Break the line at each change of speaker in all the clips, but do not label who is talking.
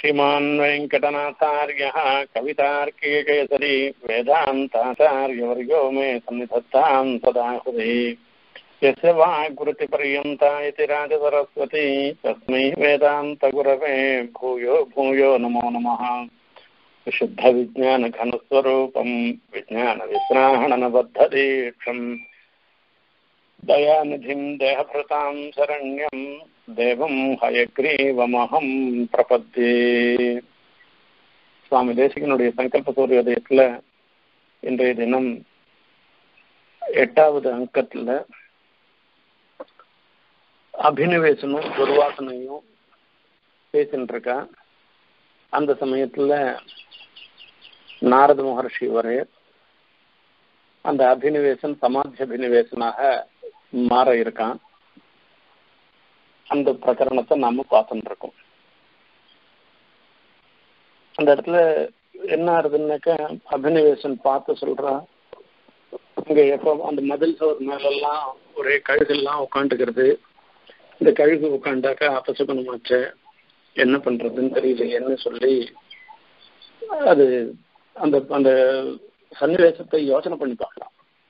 श्रीमान् वेङ्कटनाथार्यः कवितार्कीकेसरी वेदान्ताचार्यवर्यो मे सन्निधत्तां सदा हृदि यस्य वाग्वृत्तिपर्यन्ता इति राजसरस्वती तस्मै वेदान्तगुरवे भूयो भूयो नमो नमः विशुद्धविज्ञानघनस्वरूपम् विज्ञानविश्राहणनबद्धदीक्षम् दयानिधिम् देहभृताम् शरण्यम् தேவம் ஹயக்ரீவமகம் பிரபத்தி சுவாமி தேசிகனுடைய சங்கல்ப சூரியோதயத்தில் இன்றைய தினம் எட்டாவது அங்கத்தில் அபினிவேசனும் துர்வாசனையும் பேசின்னு இருக்கா அந்த சமயத்தில் நாரத மகர்ஷி வரே அந்த அபினிவேசன் சமாதி அபினிவேசனாக மாற இருக்கான் அந்த பிரகரணத்தை நாம பார்த்துட்டு இருக்கோம் அந்த இடத்துல என்ன ஆகுதுன்னாக்கா அபினிவேசன் பார்த்து சொல்றான் இங்க எப்போ அந்த மதில் சோர் மேலெல்லாம் ஒரே கழுகெல்லாம் உட்காந்துக்கிறது இந்த கழுகு உட்காண்டாக்கா அபசகுணமாச்ச என்ன பண்றதுன்னு தெரியல என்ன சொல்லி அது அந்த அந்த சன்னிவேசத்தை யோசனை பண்ணி பார்க்கலாம்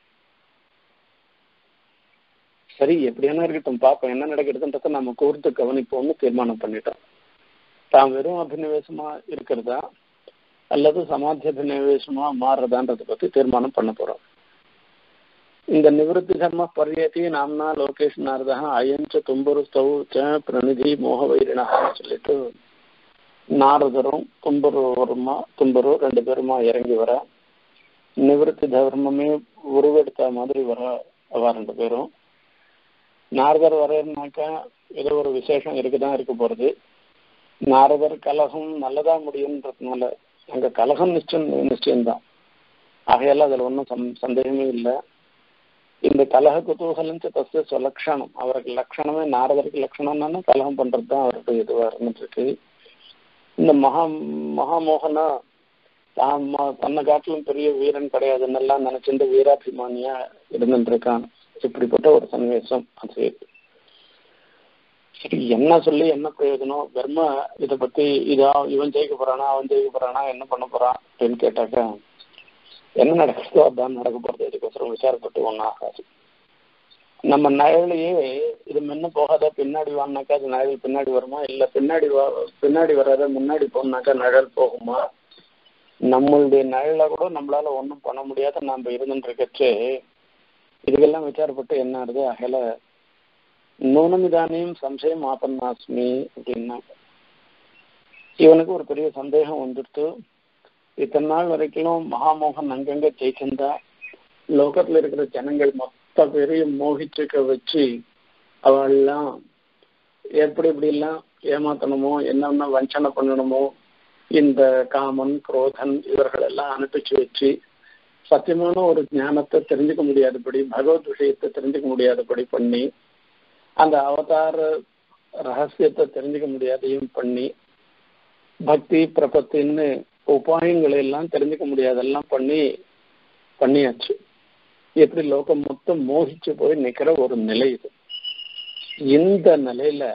சரி எப்படியான இருக்கட்டும் பார்ப்போம் என்ன நடக்கிறதுன்றத நம்ம கூர்த்து கவனிப்போம்னு தீர்மானம் பண்ணிட்டோம் தான் வெறும் அபினிவேசமா இருக்கிறதா அல்லது சமாதி அபினிவேசமா மாறுறதான்றதை பத்தி தீர்மானம் பண்ண போறோம் இந்த நிவൃத்தி தர்ம பரியதி நாம்னா லோகேஷ் நாரதா அயஞ்ச தும்புரு ஸ்தௌ ச பிரநிதி மோக வைரினா சொல்லிட்டு நாரதரும் தும்புருமா தும்பரு ரெண்டு பேருமா இறங்கி வர நிவൃத்தி தர்மமே உருவெடுத்த மாதிரி வர அவ ரெண்டு பேரும் நாரதர் வரேன்னாக்கா ஏதோ ஒரு விசேஷம் இருக்குதான் இருக்க போறது நாரதர் கலகம் நல்லதா முடியுன்றதுனால அங்க கலகம் நிச்சயம் நிச்சயம்தான் ஆகையால அதுல ஒன்றும் சந்தேகமே இல்லை இந்த கலக குதூகலம் தஸ்ய சுலக்ஷணம் அவருக்கு லட்சணமே நாரதருக்கு லட்சணம்னா கலகம் பண்றது தான் அவருக்கு இதுவா இருந்துருக்கு இந்த மகா மகாமோகனா தான் தன்னை காட்டிலும் பெரிய வீரன் கிடையாதுன்னெல்லாம் நினைச்சிட்டு வீராபிமானியா இருந்துட்டு இருக்கான் இப்படிப்பட்ட ஒரு சன்னிவேசம் அது சரி என்ன சொல்லி என்ன பிரயோஜனம் தர்ம இதை பத்தி இதா இவன் ஜெயிக்க போறானா அவன் ஜெயிக்க போறானா என்ன பண்ண போறான் அப்படின்னு கேட்டாக்கா என்ன நடக்குதோ அதான் நடக்க போறது இதுக்கோசரம் விசாரப்பட்டு ஒன்றும் ஆகாது நம்ம நிழலையே இது முன்ன போகாத பின்னாடி வாங்கினாக்கா அது நிழல் பின்னாடி வருமா இல்ல பின்னாடி வா பின்னாடி வராத முன்னாடி போனாக்கா நிழல் போகுமா நம்மளுடைய நிழலை கூட நம்மளால ஒன்றும் பண்ண முடியாத நம்ம இருந்துட்டு இருக்கச்சு இதுக்கெல்லாம் விசாரப்பட்டு என்ன ஆகுது அகல நூனமிதானியும் சம்சயம் ஆபன்னாஸ்மி அப்படின்னா இவனுக்கு ஒரு பெரிய சந்தேகம் வந்துடுத்து இத்தனை நாள் வரைக்கும் மகாமோகன் அங்கங்க ஜெயிச்சிருந்தா லோகத்துல இருக்கிற ஜனங்கள் மொத்த பேரையும் மோகிச்சுக்க வச்சு அவெல்லாம் எப்படி இப்படி எல்லாம் ஏமாத்தணுமோ என்னென்ன வஞ்சனை பண்ணணுமோ இந்த காமன் குரோதன் இவர்கள் எல்லாம் அனுப்பிச்சு வச்சு சத்தியமான ஒரு ஞானத்தை தெரிஞ்சுக்க முடியாதபடி பகவத் விஷயத்தை தெரிஞ்சுக்க முடியாதபடி பண்ணி அந்த அவதார ரகசியத்தை தெரிஞ்சுக்க முடியாதையும் பண்ணி பக்தி பிரபத்தின்னு உபாயங்களை எல்லாம் தெரிஞ்சுக்க முடியாதெல்லாம் பண்ணி பண்ணியாச்சு எப்படி லோகம் மொத்தம் மோகிச்சு போய் நிக்கிற ஒரு நிலை இது இந்த நிலையில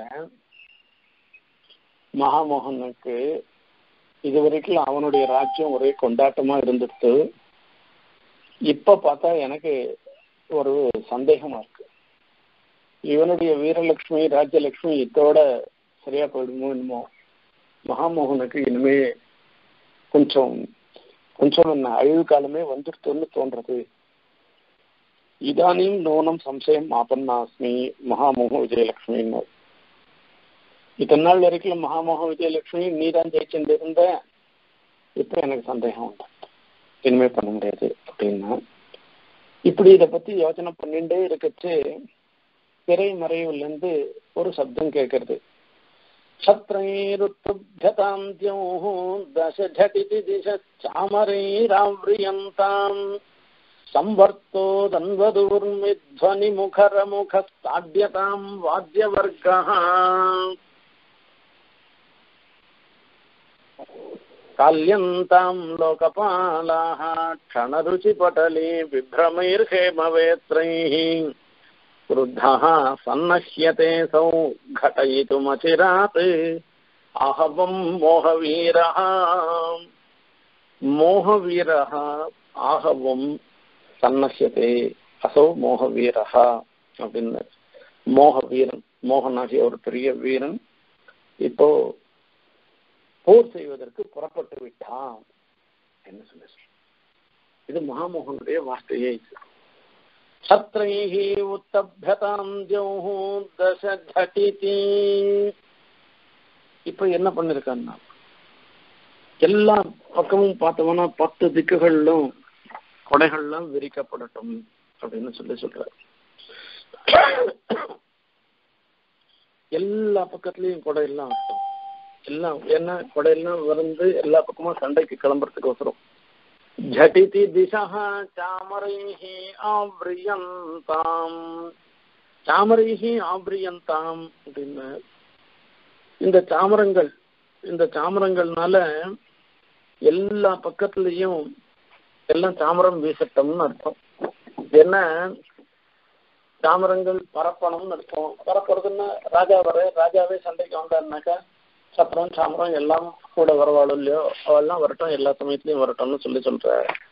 மகாமோகனுக்கு இது வரைக்கும் அவனுடைய ராஜ்யம் ஒரே கொண்டாட்டமா இருந்துட்டு இப்ப பார்த்தா எனக்கு ஒரு சந்தேகமா இருக்கு இவனுடைய வீரலட்சுமி ராஜ்யலட்சுமி இதோட சரியா போயிடுமோ என்னமோ மகாமோகனுக்கு இனிமே கொஞ்சம் கொஞ்சம் என்ன அழிவு காலமே வந்துடுத்துன்னு தோன்றது இதானியும் நோனம் சம்சயம் ஆபன்னாஸ்மி மகாமோக விஜயலட்சுமின்னு இத்தனை நாள் வரைக்கும் மகாமோக விஜயலட்சுமி நீ தான் ஜெயிச்சுட்டு இருந்த இப்ப எனக்கு சந்தேகம் உண்டு இனிமே பண்ண முடியாது அப்படின்னா இப்படி இதை பத்தி யோசனை பண்ணிட்டே இருக்கச்சு திரை மறைவுல இருந்து ஒரு சப்தம் கேட்கறது சத்ரைருத்துபியதாம் தியோஹோ தச ஜடிதி திச சாமரைராவ்ரியந்தாம் संवर्तो दन्वदूर्मिध्वनिमुखरमुखस्ताड्यताम् वाद्यवर्गः काल्यन्ताम् लोकपालाः क्षणरुचिपटले बिभ्रमैर्हेमवेत्रैः क्रुद्धः सन्नह्यते सौ घटयितुमचिरात् அகவம் மோகவீரா மோகவீரா ஆகவும் சன்னசியதே அசௌ மோகவீரா அப்படின்னு மோக வீரன் மோகனாகிய ஒரு பெரிய வீரன் இப்போ போர் செய்வதற்கு புறப்பட்டு விட்டான் என்ன சொல்லி இது மகாமோகனுடைய வார்த்தையே சத்ரைஹி உத்தபியதாம் ஜௌஹு தச ஜடிதி இப்ப என்ன பண்ணிருக்கான்னா எல்லா பக்கமும் பார்த்தோம்னா பத்து திக்குகளிலும் கொடைகள்லாம் விரிக்கப்படட்டும் அப்படின்னு சொல்லி சொல்றாரு எல்லா பக்கத்துலயும் கொடையெல்லாம் அர்த்தம் எல்லாம் என்ன கொடையெல்லாம் வந்து எல்லா பக்கமும் சண்டைக்கு கிளம்புறதுக்கு அவசரம் झटिति दिशः चामरैः ஆவ்ரியந்தாம் சாமரைஹி ஆவ்ரியந்தாம் அப்படின்னு இந்த சாமரங்கள் இந்த சாமரங்கள்னால எல்லா பக்கத்துலயும் எல்லாம் சாமரம் வீசட்டம்னு அர்த்தம் என்ன சாமரங்கள் பரப்பணும்னு அர்த்தம் பரப்புறதுன்னா ராஜா வர ராஜாவே சண்டைக்கு வந்தாருனாக்கா சத்திரம் சாமரம் எல்லாம் கூட வரவாளும் இல்லையோ அவெல்லாம் வரட்டும் எல்லா சமயத்துலயும் வரட்டும்னு சொல்லி சொல்ற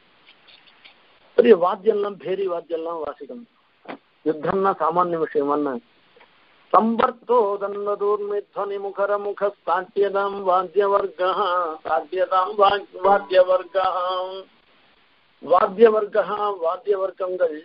பெரிய வாத்தியம்லாம் பேரி வாத்தியம்லாம் வாசிக்கணும் யுத்தம்னா சாமானிய விஷயமான்னு சம்பர்த்தோ தன்வதூர்மித்வனி முகர முக சாட்டியதாம் வாத்தியவர்க சாட்டியதாம் வாத்தியவர்க வாத்தியவர்க வாத்தியவர்க்கங்கள்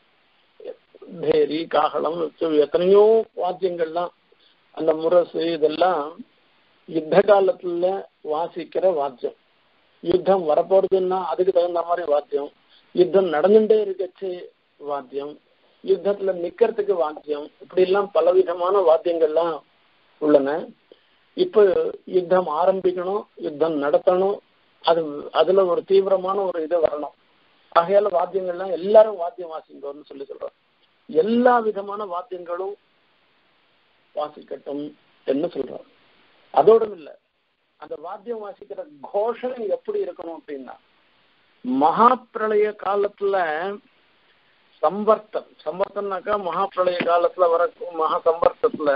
பேரி காகலம் எத்தனையோ வாத்தியங்கள்லாம் அந்த முரசு இதெல்லாம் யுத்த காலத்துல வாசிக்கிற வாத்தியம் யுத்தம் வரப்போறதுன்னா அதுக்கு தகுந்த மாதிரி வாத்தியம் யுத்தம் நடந்துட்டே இருக்கச்சு வாத்தியம் யுத்தத்துல நிக்கிறதுக்கு வாத்தியம் இப்படி எல்லாம் பலவிதமான வாத்தியங்கள்லாம் உள்ளன இப்ப யுத்தம் ஆரம்பிக்கணும் யுத்தம் நடத்தணும் அது அதுல ஒரு தீவிரமான ஒரு இது வரணும் ஆகையால வாத்தியங்கள்லாம் எல்லாரும் வாத்தியம் வாசிங்கன்னு சொல்லி சொல்றோம் எல்லா விதமான வாத்தியங்களும் வாசிக்கட்டும் என்ன சொல்றோம் அதோடும் இல்ல அந்த வாத்தியம் வாசிக்கிற கோஷம் எப்படி இருக்கணும் அப்படின்னா மகா பிரளய காலத்துல சம்பர்த்தம் சம்பர்த்தம்னாக்கா மகா பிரளய காலத்துல வர மகா சம்பர்த்தத்துல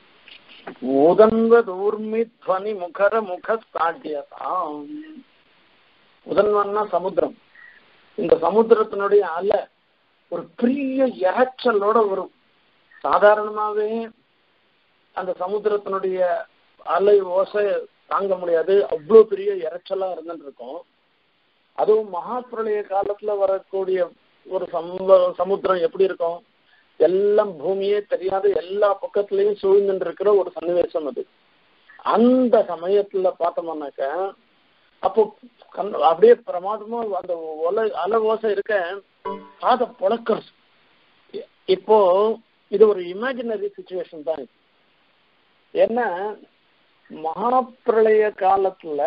உதன்வத் ஊர்மி துவனி முகர முக சாட்டியதாம் உதன்வன்னா சமுத்திரம் இந்த சமுத்திரத்தினுடைய அலை ஒரு பெரிய இறைச்சலோட வரும் சாதாரணமாவே அந்த சமுத்திரத்தினுடைய அலை ஓசை தாங்க முடியாது அவ்வளோ பெரிய இறைச்சலா இருந்துட்டு இருக்கும் அதுவும் மகா பிரளய காலத்துல வரக்கூடிய ஒரு சம சமுத்திரம் எப்படி இருக்கும் எல்லாம் பூமியே தெரியாத எல்லா பக்கத்துலயும் சூழ்ந்துட்டு இருக்கிற ஒரு சன்னிவேசம் அது அந்த சமயத்துல பார்த்தோம்னாக்க அப்போ கண் அப்படியே பிரமாதமா அந்த ஒலை அலை ஓசை இருக்க காதை புழக்கிறது இப்போ இது ஒரு இமேஜினரி சுச்சுவேஷன் தான் இது ஏன்னா மகாப்பிரளய காலத்துல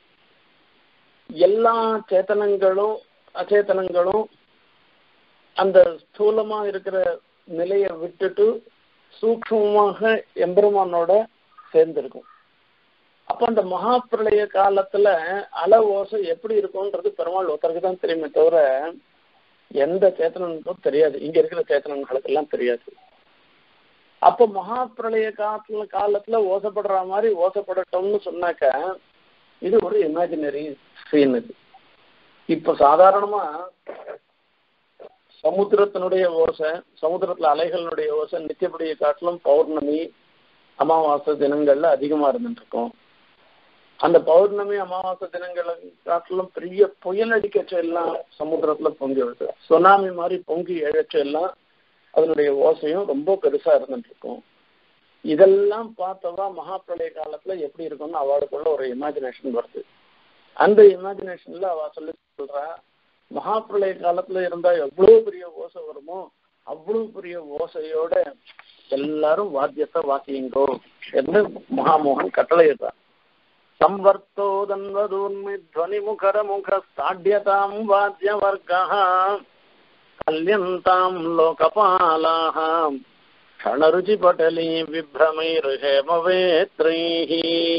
எல்லா சேத்தனங்களும் அச்சேதனங்களும் அந்த ஸ்தூலமா இருக்கிற நிலையை விட்டுட்டு சூக்மமாக எம்பெருமானோட சேர்ந்திருக்கும் அப்ப அந்த மகாப்பிரளய காலத்துல அல ஓசை எப்படி இருக்கும்ன்றது பெருமாள் ஒருத்தருக்கு தான் தெரியுமே தவிர எந்த சேத்தனனுக்கும் தெரியாது இங்க இருக்கிற சேத்தனன்களுக்கு எல்லாம் தெரியாது அப்ப மகா பிரளய காலத்துல காலத்துல ஓசப்படுற மாதிரி ஓசப்படட்டும்னு சொன்னாக்க இது ஒரு இமேஜினரி சீன் இது இப்ப சாதாரணமா சமுத்திரத்தினுடைய ஓசை சமுத்திரத்துல அலைகளினுடைய ஓசை நித்தியப்படியை காட்டிலும் பௌர்ணமி அமாவாசை தினங்கள்ல அதிகமா இருந்துட்டு இருக்கும் அந்த பௌர்ணமி அமாவாசை தினங்களை காட்டிலும் பெரிய புயல் அடிக்கச்ச எல்லாம் சமுத்திரத்துல பொங்கி வருது சுனாமி மாதிரி பொங்கி எழச்ச எல்லாம் அதனுடைய ஓசையும் ரொம்ப பெருசா இருந்துட்டு இருக்கும் இதெல்லாம் பார்த்தவா மகாபிரளய காலத்துல எப்படி இருக்கும்னு அவளுக்குள்ள ஒரு இமேஜினேஷன் வருது அந்த இமேஜினேஷன்ல அவ சொல்லி சொல்றா மகாபிரளய காலத்துல இருந்தா எவ்வளவு பெரிய ஓசை வருமோ அவ்வளவு பெரிய ஓசையோட எல்லாரும் வாத்தியத்தை வாசியுங்கோ என்று மகாமோகன் கட்டளையிடுறார் संवर्तोदन्वदूर्मि ध्वनिमुखरमुखस्ताड्यताम् वाद्यवर्गः कल्यन्ताम् लोकपालाः क्षणरुचिपटली विभ्रमैर्हेमवेत्रैः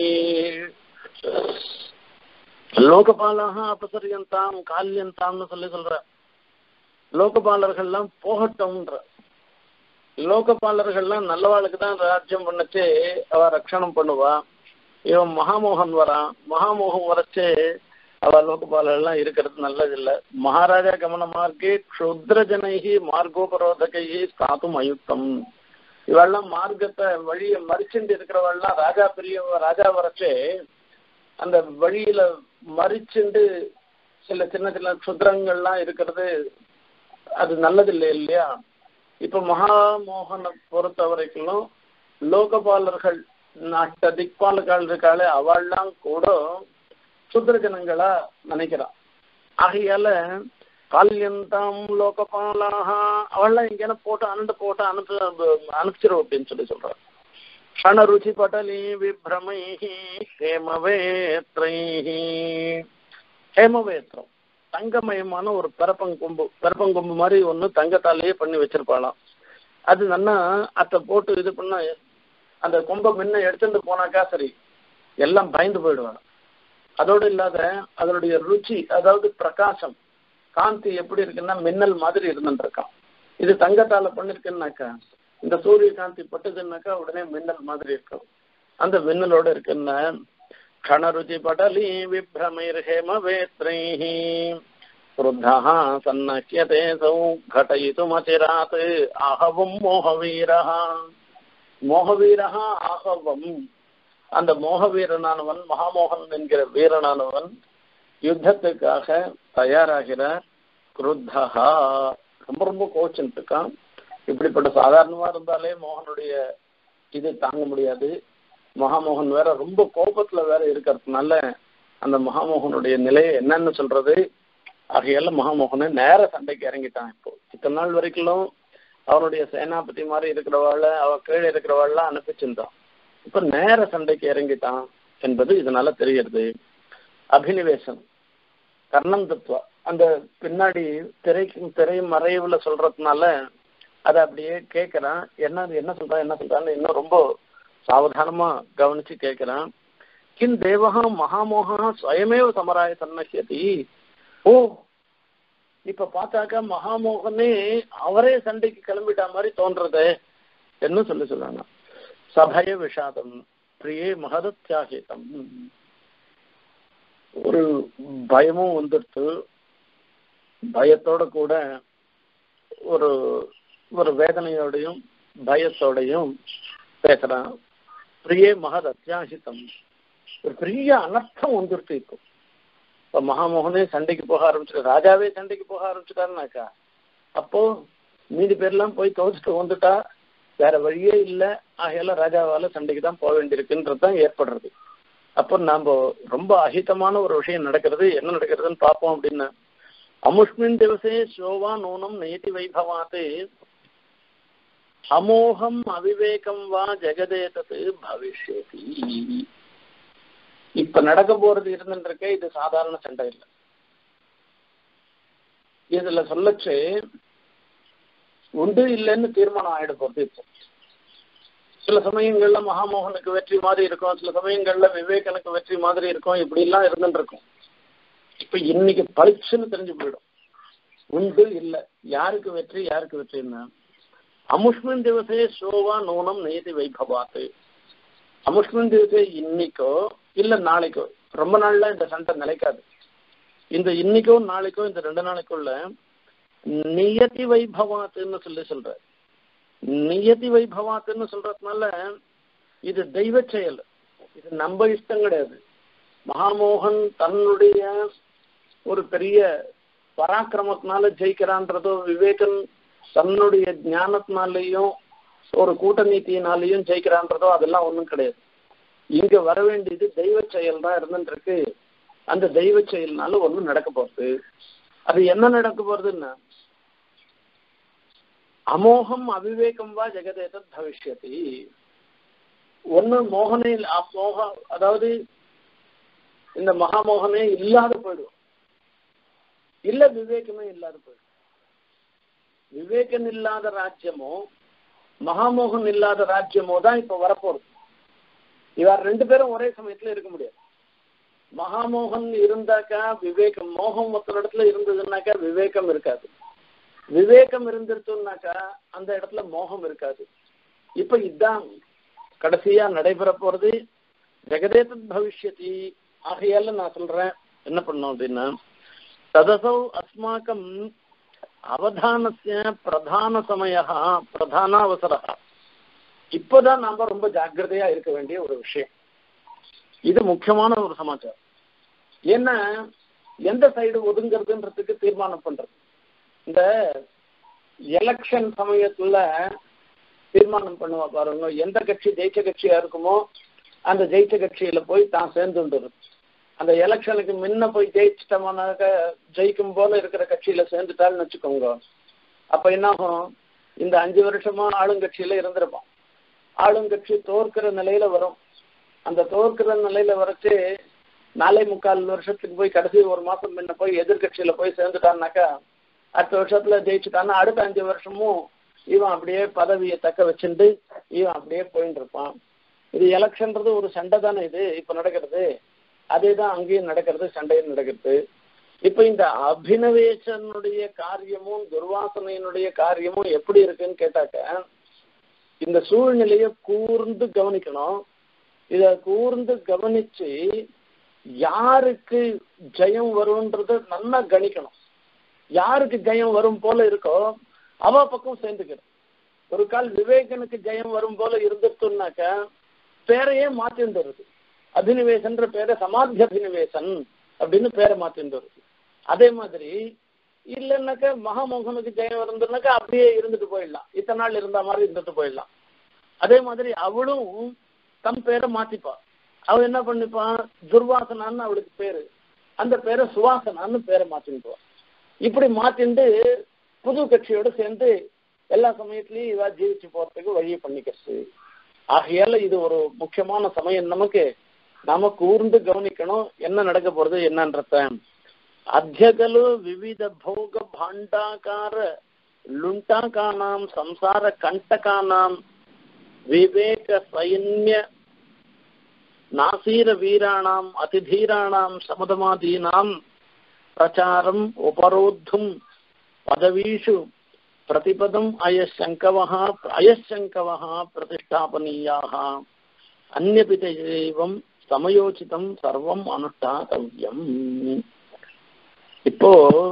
லோகபாலாக அபசரியந்தாம் கால்யந்தாம்னு சொல்லி சொல்ற லோகபாலர்கள்லாம் போகட்டும்ன்ற லோகபாலர்கள்லாம் நல்லவாளுக்கு தான் ராஜ்யம் பண்ணச்சு அவ ரட்சணம் பண்ணுவா இவன் மகாமோகன் வரான் மகாமோகன் வரச்சே அவ லோகபால எல்லாம் இருக்கிறது நல்லது இல்ல மகாராஜா கமன மார்க்கே க்ஷுத்ர ஜனைகி மார்க்கோபரோதகைகி ஸ்தாத்தும் அயுக்தம் இவெல்லாம் மார்க்கத்தை வழியை மறிச்சுட்டு இருக்கிறவெல்லாம் ராஜா பெரிய ராஜா வரச்சே அந்த வழியில மறிச்சுண்டு சில சின்ன சின்ன சுத்திரங்கள்லாம் இருக்கிறது அது நல்லது இல்லை இல்லையா இப்ப மகாமோகனை பொறுத்த வரைக்கும் லோகபாலர்கள் நாட்ட திக்பாலர்கள் இருக்காளே அவள்லாம் கூட சுத்திர ஜனங்களா நினைக்கிறான் ஆகையால கால்யந்தாம் லோகபாலாக அவள்லாம் எங்கேயான போட்டு அனண்டு போட்டு அனுப்பி அனுப்பிச்சிரும் அப்படின்னு சொல்லி சொல்றான் க்ஷணருச்சி பட்டலி விப்ரமை ஹேமவேத்ரை ஹேமவேத்திரம் தங்கமயமான ஒரு பிறப்பங்கொம்பு பிறப்பங்கொம்பு மாதிரி ஒன்று தங்கத்தாலேயே பண்ணி வச்சிருப்பாளாம் அது நல்லா அத்தை போட்டு இது பண்ண அந்த கொம்பை முன்ன எடுத்துட்டு போனாக்கா சரி எல்லாம் பயந்து போயிடுவாங்க அதோடு இல்லாத அதனுடைய ருச்சி அதாவது பிரகாசம் காந்தி எப்படி இருக்குன்னா மின்னல் மாதிரி இருந்துட்டு இருக்கான் இது தங்கத்தால பண்ணிருக்குன்னாக்கா இந்த சூரிய காந்தி பட்டுதுன்னாக்கா உடனே மின்னல் மாதிரி இருக்கும் அந்த மின்னலோட இருக்குன்னா கணருச்சி படலி விப்ரமைர் ஹேமவேத்ரைः क्रुद्धः सन्नह्यते सौ घटयितुमचिरात् आहवं மோகவீரः மோகவீரः ஆகவம் அந்த மோகவீரனானவன் மகாமோகன் என்கிற வீரனானவன் யுத்தத்துக்காக தயாராகிறார் குருத்தகா ரொம்ப ரொம்ப கோச்சுட்டு இருக்கான் இப்படிப்பட்ட சாதாரணமா இருந்தாலே மோகனுடைய இது தாங்க முடியாது மகாமோகன் வேற ரொம்ப கோபத்துல வேற இருக்கிறதுனால அந்த மகாமோகனுடைய நிலையை என்னன்னு சொல்றது ஆகையால மகாமோகனை நேர சண்டைக்கு இறங்கிட்டான் இப்போ இத்தனை நாள் வரைக்கும் அவனுடைய சேனாபதி மாதிரி இருக்கிறவாள் அவ கீழே இருக்கிறவாள்லாம் அனுப்பிச்சிருந்தான் இப்ப நேர சண்டைக்கு இறங்கிட்டான் என்பது இதனால தெரிகிறது அபினிவேசம் கர்ணம் தத்துவா அந்த பின்னாடி திரைக்கு திரை மறைவுல சொல்றதுனால அதை அப்படியே கேட்கறான் என்ன என்ன சொல்றான் என்ன சொல்றான்னு இன்னும் ரொம்ப சாவதானமா கவனிச்சு கேட்கிறான் கிம் தேவகா மகாமோகா ஸ்வயமேவ சமராய சன்னசியதி ஓ இப்ப பார்த்தாக்கா மகாமோகனே அவரே சண்டைக்கு கிளம்பிட்ட மாதிரி தோன்றது என்ன சொல்லி சொல்றாங்க சபய விஷாதம் பிரியே மகதத்யாகிதம் ஒரு பயமும் வந்துடுத்து பயத்தோட கூட ஒரு ஒரு வேதனையோடையும் பயத்தோடையும் பேசுறான் பிரியே மகத் அத்தியாசித்தம் ஒரு பெரிய அனர்த்தம் வந்துருச்சு இப்போ இப்ப மகாமோகனே சண்டைக்கு போக ஆரம்பிச்சு ராஜாவே சண்டைக்கு போக ஆரம்பிச்சுட்டாருனாக்கா அப்போ மீதி பேர்லாம் போய் தோச்சுட்டு வந்துட்டா வேற வழியே இல்லை ஆகையால ராஜாவால சண்டைக்கு தான் போக வேண்டியிருக்குன்றது தான் ஏற்படுறது அப்போ நாம ரொம்ப அஹிதமான ஒரு விஷயம் நடக்கிறது என்ன நடக்கிறதுன்னு பார்ப்போம் அப்படின்னு அமுஷ்மின் திவசே சோவா நூனம் நேதி வைபவாத்து அமோகம் அவிவேகம் வா ஜெகதேதத்து பவிஷ்யதி இப்ப நடக்க போறது இருந்துருக்க இது சாதாரண சண்டை இல்லை இதுல சொல்லச்சு உண்டு இல்லைன்னு தீர்மானம் ஆயிட போறது இப்போ சில சமயங்கள்ல மகாமோகனுக்கு வெற்றி மாதிரி இருக்கும் சில சமயங்கள்ல விவேகனுக்கு வெற்றி மாதிரி இருக்கும் இப்படி எல்லாம் இருந்துட்டு இருக்கும் இப்ப இன்னைக்கு பளிச்சுன்னு தெரிஞ்சு போயிடும் உண்டு இல்ல யாருக்கு வெற்றி யாருக்கு வெற்றின்னா அமுஷ்மின் திவசே சோவா நூனம் நேதி வைபவாத்து அமுஷ்மின் திவசே இன்னைக்கோ இல்ல நாளைக்கோ ரொம்ப நாள்ல இந்த சண்டை நிலைக்காது இந்த இன்னைக்கோ நாளைக்கோ இந்த ரெண்டு நாளைக்குள்ள நியதி வைபவாத்துன்னு சொல்லி சொல்ற நியதி வைபவாத்துன்னு சொல்றதுனால இது தெய்வ செயல் இது நம்ம இஷ்டம் கிடையாது மகாமோகன் தன்னுடைய ஒரு பெரிய பராக்கிரமத்தினால ஜெயிக்கிறான்றதோ விவேகன் தன்னுடைய ஞானத்தினாலேயும் ஒரு கூட்டநீதியினாலேயும் ஜெயிக்கிறான்றதோ அதெல்லாம் ஒன்றும் கிடையாது இங்க வர வேண்டியது தெய்வ செயல் தான் இருந்துட்டு இருக்கு அந்த தெய்வ செயல்னால ஒன்றும் நடக்க போறது அது என்ன நடக்க போறதுன்னா அமோகம் அவிவேகம் வா ஜெகதேதத் பவிஷ்யதி ஒண்ணு மோகனே மோக அதாவது இந்த மகாமோகனே இல்லாத போயிடும் இல்ல விவேகமே இல்லாத போயிடும் விவேகன் இல்லாத ராஜ்யமோ மகாமோகன் இல்லாத ராஜ்யமோ தான் இப்ப வரப்போறது இவர் ரெண்டு பேரும் ஒரே சமயத்துல இருக்க முடியாது மகாமோகன் இருந்தாக்கா விவேகம் மோகம் ஒருத்தர் இடத்துல இருந்ததுன்னாக்கா விவேகம் இருக்காது விவேகம் இருந்துருச்சுனாக்கா அந்த இடத்துல மோகம் இருக்காது இப்ப இதுதான் கடைசியா நடைபெற போறது ஜெகதேதத் பவிஷ்யதி ஆகையால நான் சொல்றேன் என்ன பண்ணோம் அப்படின்னா ததசௌ அஸ்மாக்கம் அவதானசிய பிரதான சமய பிரதான அவசர இப்பதான் நாம ரொம்ப ஜாக்கிரதையா இருக்க வேண்டிய ஒரு விஷயம் இது முக்கியமான ஒரு சமாச்சாரம் ஏன்னா எந்த சைடு ஒதுங்கிறதுன்றதுக்கு தீர்மானம் பண்றது இந்த எலெக்ஷன் சமயத்துல தீர்மானம் பண்ணுவா பாருங்க எந்த கட்சி ஜெயிச்ச கட்சியா இருக்குமோ அந்த ஜெயிச்ச கட்சியில போய் தான் சேர்ந்துடுறது அந்த எலெக்ஷனுக்கு முன்ன போய் ஜெயிச்சிட்டோம்னாக்க ஜெயிக்கும் போல இருக்கிற கட்சியில சேர்ந்துட்டான்னு வச்சுக்கோங்க அப்ப என்ன ஆகும் இந்த அஞ்சு வருஷமா ஆளுங்கட்சியில இருந்திருப்பான் ஆளுங்கட்சி தோற்கிற நிலையில வரும் அந்த தோற்கிற நிலையில வரைச்சு நாலே முக்கால் வருஷத்துக்கு போய் கடைசி ஒரு மாசம் முன்ன போய் எதிர்கட்சியில போய் சேர்ந்துட்டான்னாக்கா அடுத்த வருஷத்துல ஜெயிச்சுட்டான்னா அடுத்த அஞ்சு வருஷமும் இவன் அப்படியே பதவியை தக்க வச்சுட்டு இவன் அப்படியே போயிட்டு இருப்பான் இது எலெக்ஷன்றது ஒரு சண்டை தானே இது இப்ப நடக்கிறது அதே தான் அங்கேயும் நடக்கிறது சண்டையும் நடக்கிறது இப்ப இந்த அபினவேசனுடைய காரியமும் துர்வாசனையினுடைய காரியமும் எப்படி இருக்குன்னு கேட்டாக்க இந்த சூழ்நிலையை கூர்ந்து கவனிக்கணும் இத கூர்ந்து கவனிச்சு யாருக்கு ஜெயம் வரும்ன்றத நல்லா கணிக்கணும் யாருக்கு ஜெயம் வரும் போல இருக்கோ அவ பக்கம் சேர்ந்துக்கணும் ஒரு கால் விவேகனுக்கு ஜெயம் வரும் போல இருந்துட்டுனாக்க பேரையே மாத்திட்டு வருது அபினிவேசன்ற பேரை சமாத்திய அபினிவேசன் அப்படின்னு பேரை மாத்திட்டு வருது அதே மாதிரி இல்லைன்னாக்க மகாமோகனுக்கு ஜெயம் இருந்ததுனாக்கா அப்படியே இருந்துட்டு போயிடலாம் இத்தனை நாள் இருந்த மாதிரி இருந்துட்டு போயிடலாம் அதே மாதிரி அவளும் தம் பேரை மாத்திப்பா அவ என்ன பண்ணிப்பான் துர்வாசனான்னு அவளுக்கு பேரு அந்த பேரை சுவாசனான்னு பேரை மாத்தின்னுவா இப்படி மாத்திண்டு புது கட்சியோட சேர்ந்து எல்லா சமயத்திலயும் இவா ஜீவிச்சு போறதுக்கு வழியை பண்ணிக்கிறது ஆகையால இது ஒரு முக்கியமான சமயம் நமக்கு நாம கூர்ந்து கவனிக்கணும் என்ன நடக்க போறது என்னன்றத அத்தியகலு விவித போக பாண்டாகார லுண்டாகானாம் சம்சார கண்டகானாம் விவேக சைன்ய நாசீர வீராணாம் அதிதீராணாம் சமதமாதீனாம் பிரச்சாரம் உபரோத்தும் பதவீஷு प्रतिपदम् अयशङ्कवः अयशङ्कवः प्रतिष्ठापनीयाः अन्यपि एवं சமயோசிதம் சர்வம் அனுஷ்டாத்தவ்யம் இப்போ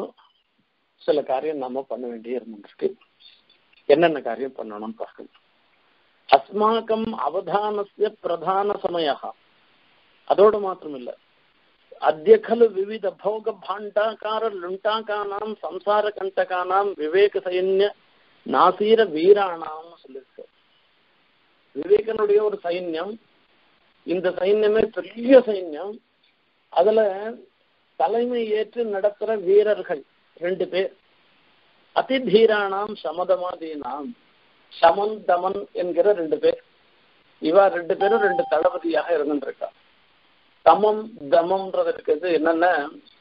சில காரியம் நாம பண்ண வேண்டிய இருந்திருக்கு என்னென்ன காரியம் பண்ணணும் பார்க்கணும் அஸ்மாக்கம் அவதானசிய பிரதான சமய அதோடு மாத்திரம் இல்ல அத்திய खलु विविध भोग भाण्डाकार लुण्टाकानां संसार कंटकानां விவேக சைன்ய நாசீர வீராணாம் சொல்லிருக்கு விவேகனுடைய ஒரு சைன்யம் இந்த சைன்யமே பெரிய சைன்யம் அதுல தலைமை ஏற்று நடத்துற வீரர்கள் ரெண்டு பேர் அதிதீரானாம் சமதமாதீனாம் சமன் தமன் என்கிற ரெண்டு பேர் இவா ரெண்டு பேரும் ரெண்டு தளபதியாக இருந்துருக்கா தமம் தமம்ன்றது இருக்கிறது என்னன்னா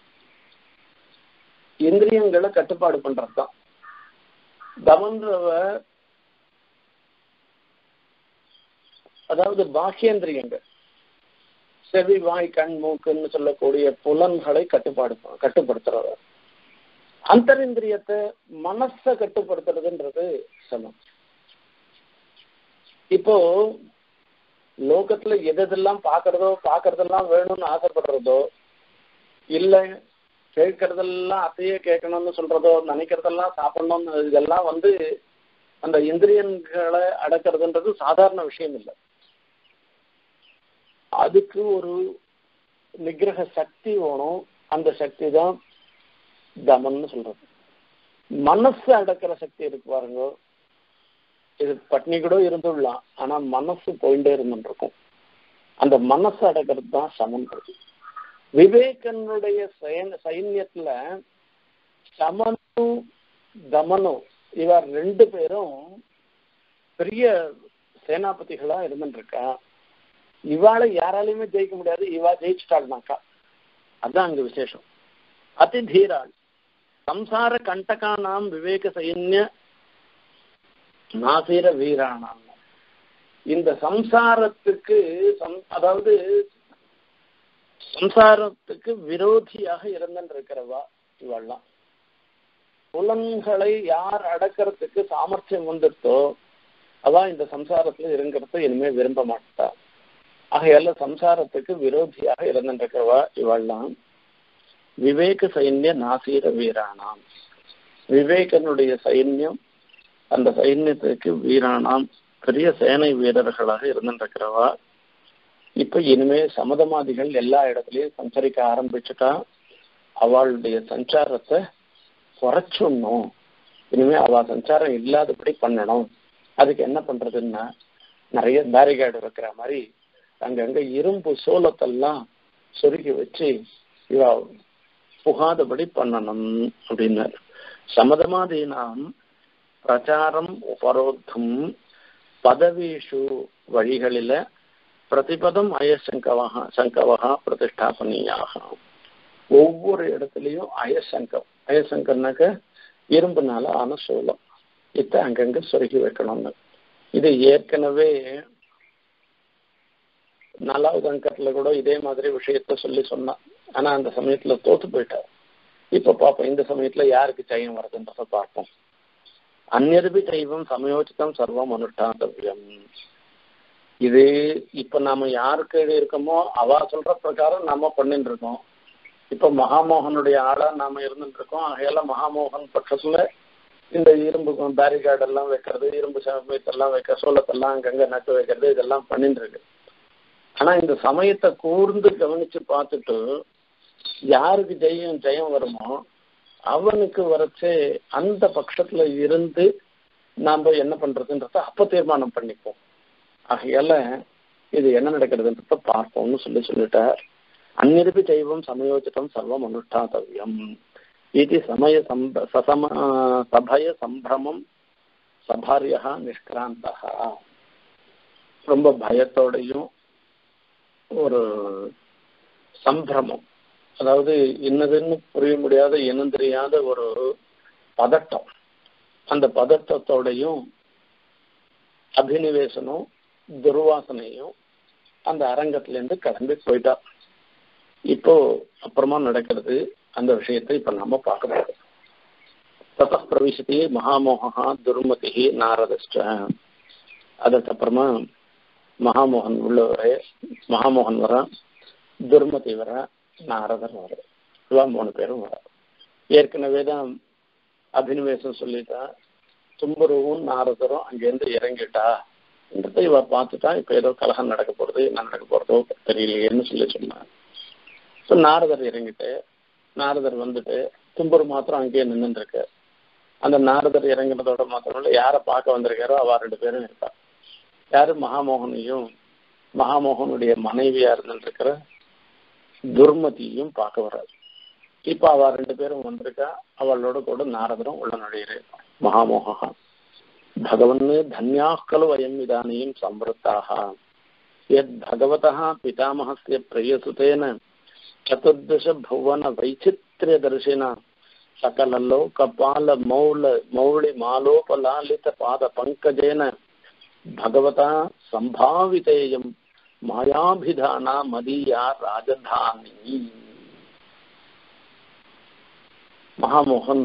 இந்திரியங்களை கட்டுப்பாடு பண்றதுதான் தமன்றவ அதாவது பாக்கியேந்திரியங்கள் செவி வாய் கண் மூக்குன்னு சொல்லக்கூடிய புலன்களை கட்டுப்பாடு கட்டுப்படுத்துறவர் அந்தரிந்திரியத்தை மனச கட்டுப்படுத்துறதுன்றது சமம் இப்போ லோகத்துல எது எதெல்லாம் பாக்குறதோ பாக்குறதெல்லாம் வேணும்னு ஆசைப்படுறதோ இல்ல கேட்கறதெல்லாம் அத்தையே கேட்கணும்னு சொல்றதோ நினைக்கிறதெல்லாம் சாப்பிடணும்னு இதெல்லாம் வந்து அந்த இந்திரியன்களை அடக்கிறதுன்றது சாதாரண விஷயம் இல்லை அதுக்கு ஒரு நிகிரக சக்தி வேணும் அந்த சக்தி தான் தமன்னு சொல்றது மனசு அடக்கிற சக்தி இருக்கு பாருங்க இது பட்னி கூட இருந்துடலாம் ஆனா மனசு போயிட்டே இருந்துருக்கும் அந்த மனசு அடக்கிறது தான் சமன்றது விவேகனுடைய சைன்யத்துல சமனு தமனு இவர் ரெண்டு பேரும் பெரிய சேனாபதிகளா இருந்துருக்கா இவாளை யாராலையுமே ஜெயிக்க முடியாது இவா ஜெயிச்சுட்டாள்னாக்கா அதுதான் அங்க விசேஷம் அதிதீராள் சம்சார கண்டகானாம் விவேக சைன்ய நாசீர வீரானாம் இந்த சம்சாரத்துக்கு அதாவது சம்சாரத்துக்கு விரோதியாக இருந்திருக்கிறவா இவெல்லாம் புலன்களை யார் அடக்கிறதுக்கு சாமர்த்தியம் வந்துட்டோ அதான் இந்த சம்சாரத்துல இருங்கிறத இனிமே விரும்ப மாட்டா ஆகையால சம்சாரத்துக்கு விரோதியாக இருந்திருக்கிறவா இவள்லாம் விவேக சைன்ய நாசீர வீரானாம் விவேகனுடைய சைன்யம் அந்த சைன்யத்துக்கு வீரானாம் பெரிய சேனை வீரர்களாக இருந்திருக்கிறவா இப்ப இனிமே சமதமாதிகள் எல்லா இடத்துலயும் சஞ்சரிக்க ஆரம்பிச்சுட்டா அவளுடைய சஞ்சாரத்தை குறைச்சிடணும் இனிமே அவ சஞ்சாரம் இல்லாதபடி பண்ணணும் அதுக்கு என்ன பண்றதுன்னா நிறைய பேரிகேடு வைக்கிற மாதிரி அங்கங்க இரும்பு சோளத்தெல்லாம் சொருகி வச்சு இவ புகாதபடி பண்ணணும் அப்படின்னாரு சமதமாதீனாம் பிரச்சாரம் உபரோத்தம் பதவிஷு வழிகளில பிரதிபதம் அயசங்கவகா சங்கவகா பிரதிஷ்டாபனியாக ஒவ்வொரு இடத்துலயும் அயசங்கம் அயசங்கம்னாக்க இரும்புனால ஆன சோளம் இத அங்கங்க சொருகி வைக்கணும்னு இது ஏற்கனவே நாலாவது அங்கத்துல கூட இதே மாதிரி விஷயத்த சொல்லி சொன்னான் ஆனா அந்த சமயத்துல தோத்து போயிட்டார் இப்ப பார்ப்போம் இந்த சமயத்துல யாருக்கு ஜெயம் வருதுன்றத பார்ப்போம் அந்நருபி தெய்வம் சமயோச்சிதம் சர்வம் அனுஷ்டாந்தவியம் இது இப்ப நாம யாருக்கு இருக்கோமோ அவ சொல்ற பிரகாரம் நாம பண்ணிட்டு இருக்கோம் இப்ப மகாமோகனுடைய ஆளா நாம இருந்துட்டு இருக்கோம் ஆகையால மகாமோகன் பட்சத்துல இந்த இரும்பு பேரிகார்டு எல்லாம் வைக்கிறது இரும்பு சமயத்தெல்லாம் வைக்க சோளத்தெல்லாம் அங்கங்க நட்டு வைக்கிறது இதெல்லாம் பண்ணிட்டு இருக்கு ஆனா இந்த சமயத்தை கூர்ந்து கவனிச்சு பார்த்துட்டு யாருக்கு ஜெயம் ஜெயம் வருமோ அவனுக்கு வரச்சே அந்த பட்சத்துல இருந்து நாம என்ன பண்றதுன்றத அப்ப தீர்மானம் பண்ணிப்போம் ஆகையால இது என்ன நடக்கிறதுன்றத பார்ப்போம்னு சொல்லி சொல்லிட்டார் அந்நிருபி தெய்வம் சமயோஜிதம் சர்வம் அனுஷ்டாதவியம் இது சமய சம்ப சசம சபய சம்பிரமம் சபாரியா நிஷ்கிராந்தா ரொம்ப பயத்தோடையும் ஒரு சம்பிரமம் அதாவது என்னதுன்னு புரிய முடியாத இனம் தெரியாத ஒரு பதட்டம் அந்த பதட்டத்தோடையும் அபினிவேசனும் துர்வாசனையும் அந்த அரங்கத்திலேருந்து கிளம்பி போயிட்டா இப்போ அப்புறமா நடக்கிறது அந்த விஷயத்தை இப்ப நம்ம பார்க்க போறோம் தத பிரவிசதி மகாமோகா துர்மதி நாரதஷ்ட அதுக்கப்புறமா மகாமோகன் உள்ள வர மகாமோகன் வர துர்மதி வர நாரதர் வர இவா மூணு பேரும் வர ஏற்கனவே தான் அபினிவேசம் சொல்லிட்டா தும்புருவும் நாரதரும் அங்கேருந்து இறங்கிட்டா என்றதை இவ பார்த்துட்டா இப்ப ஏதோ கலகம் நடக்க போறது என்ன நடக்க போறதோ தெரியலையேன்னு சொல்லி சொன்னார் ஸோ நாரதர் இறங்கிட்டு நாரதர் வந்துட்டு தும்புரு மாத்திரம் அங்கேயே நின்றுட்டு இருக்கு அந்த நாரதர் இறங்கினதோட மாத்திரம் இல்லை யாரை பார்க்க வந்திருக்காரோ அவ ரெண்டு பேரும் இருக்கா யாரு மகாமோகனையும் மகாமோகனுடைய மனைவியா இருந்துருக்கிற துர்மதியும் பார்க்க வர்றாரு இப்ப அவ ரெண்டு பேரும் வந்திருக்கா அவளோட கூட நாரதரும் உள்ள நுழையிற மகாமோகா भगवन् धन्याः खलु वयम् इदानीं संवृत्ताः यद् भगवतः पितामहस्य प्रियसुतेन चतुर्दशभुवनवैचित्र्यदर्शिना सकललोकपालमौल मौलिमालोपलालितपादपङ्कजेन भगवता सम्भावितेयं मायाभिधाना मदीया राजधानी மகாமோகன்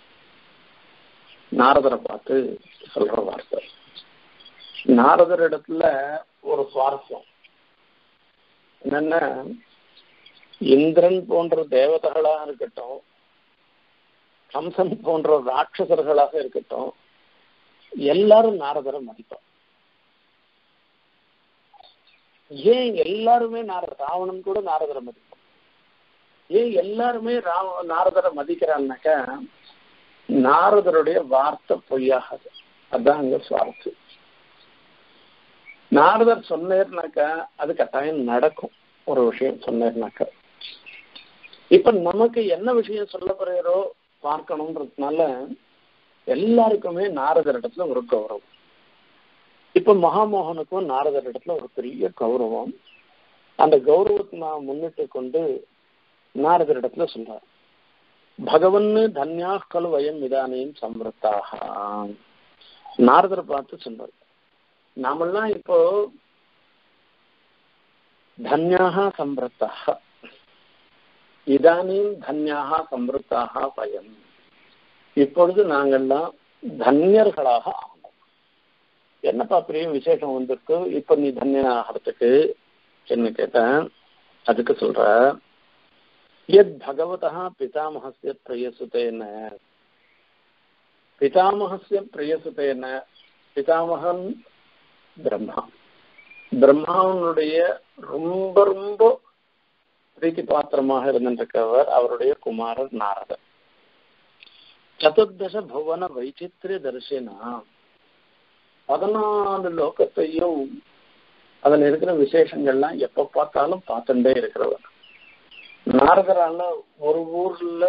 நாரதரை பார்த்து சொல்ற வார்த்தை நாரதர் இடத்துல ஒரு சுவாரஸ்யம் என்னன்னா இந்திரன் போன்ற தேவதைகளாக இருக்கட்டும் கம்சன் போன்ற ராட்சசர்களாக இருக்கட்டும் எல்லாரும் நாரதரை மதிப்பார் ஏன் எல்லாருமே நாரத ராவணன் கூட நாரதரை மதிப்பான் ஏன் எல்லாருமே ராவ நாரதரை மதிக்கிறான்னாக்கா நாரதருடைய வார்த்தை பொய்யாகாது அதான் அங்க சுவாரஸ்யம் நாரதர் சொன்னேர்னாக்கா அது கட்டாயம் நடக்கும் ஒரு விஷயம் சொன்னேர்னாக்கா இப்ப நமக்கு என்ன விஷயம் சொல்ல போறீரோ பார்க்கணுன்றதுனால எல்லாருக்குமே நாரதர் இடத்துல ஒரு கௌரவம் இப்ப மகாமோகனுக்கும் நாரதர் இடத்துல ஒரு பெரிய கௌரவம் அந்த கௌரவத்தை நான் முன்னிட்டு கொண்டு நாரதர் இடத்துல சொல்றார் பகவன் தன்யா கலு வயம் இதானையும் சம்பிரத்தாக நாரதரை பார்த்து சொல்றாரு நாமெல்லாம் இப்போ தன்யாக சம்பிரத்தாக இதானியும் தன்யாக சம்பிரத்தாக வயம் இப்பொழுது நாங்கள்லாம் தன்யர்களாக ஆனோம் என்னப்பா பெரிய விசேஷம் வந்திருக்கு இப்ப நீ தன்யனாகிறதுக்கு என்ன கேட்டேன் அதுக்கு சொல்ற எத் பகவதா பிதாமகசிய பிரியசுதேன பிதாமகசிய பிரியசுதேன பிதாமகன் பிரம்மா பிரம்மாவனுடைய ரொம்ப ரொம்ப பிரீத்தி பாத்திரமாக இருந்திருக்கவர் அவருடைய குமாரர் நாரதர் சதுர்தச புவன வைச்சித்திரிய தரிசனா பதினாலு லோகத்தையும் அதுல இருக்கிற விசேஷங்கள்லாம் எப்ப பார்த்தாலும் பார்த்துட்டே இருக்கிறவர் நாரதரால ஒரு ஊர்ல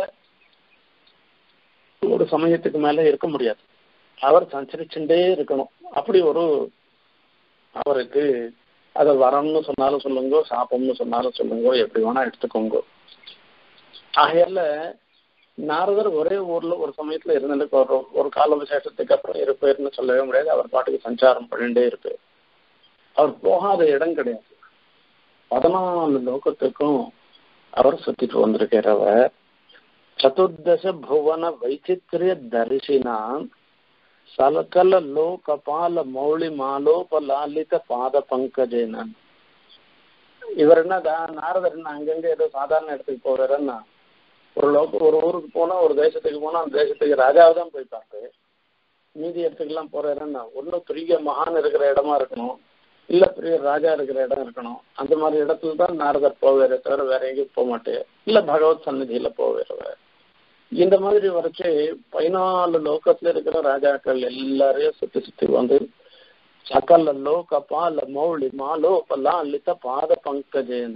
ஒரு சமயத்துக்கு மேல இருக்க முடியாது அவர் சஞ்சரிச்சுட்டே இருக்கணும் அப்படி ஒரு அவருக்கு அதை வரம்னு சொன்னாலும் சொல்லுங்க சாப்பம்னு சொன்னாலும் சொல்லுங்க எப்படி வேணா எடுத்துக்கோங்க ஆகையால நாரதர் ஒரே ஊர்ல ஒரு சமயத்துல இருந்துட்டு ஒரு ஒரு கால விசேஷத்துக்கு அப்புறம் இருப்பாருன்னு சொல்லவே முடியாது அவர் பாட்டுக்கு சஞ்சாரம் பண்ணிட்டே இருப்பார் அவர் போகாத இடம் கிடையாது பதினாலு லோகத்துக்கும் அவர் சுத்திட்டு வந்திருக்கிறவர் சதுர்தச புவன வைச்சித்திரிய தரிசினா சலக்கல லோ கபால மௌளி மாலோப லாலித பாத பங்கஜேன இவர் என்ன நாரதர் என்ன அங்கங்க ஏதோ சாதாரண இடத்துக்கு போறாருன்னா ஒரு லோக்க ஒரு ஊருக்கு போனா ஒரு தேசத்துக்கு போனா அந்த தேசத்துக்கு ராஜாவை தான் போய் பார்த்து மீதி இடத்துக்குலாம் போறாருன்னா ஒன்றும் பெரிய மகான் இருக்கிற இடமா இருக்கணும் இல்ல பெரிய ராஜா இருக்கிற இடம் இருக்கணும் அந்த மாதிரி இடத்துல தான் நாரதர் போவாரே தவிர வேற எங்கேயும் போக மாட்டேன் இல்ல பகவத் சந்நிதியில போவார் இந்த மாதிரி வரைச்சு பதினாலு லோக்கத்துல இருக்கிற ராஜாக்கள் எல்லாரையும் சுத்தி சுத்தி வந்து சகல லோக பால மௌளி மாலோபெல்லாம் லித்த பாத பங்கஜேன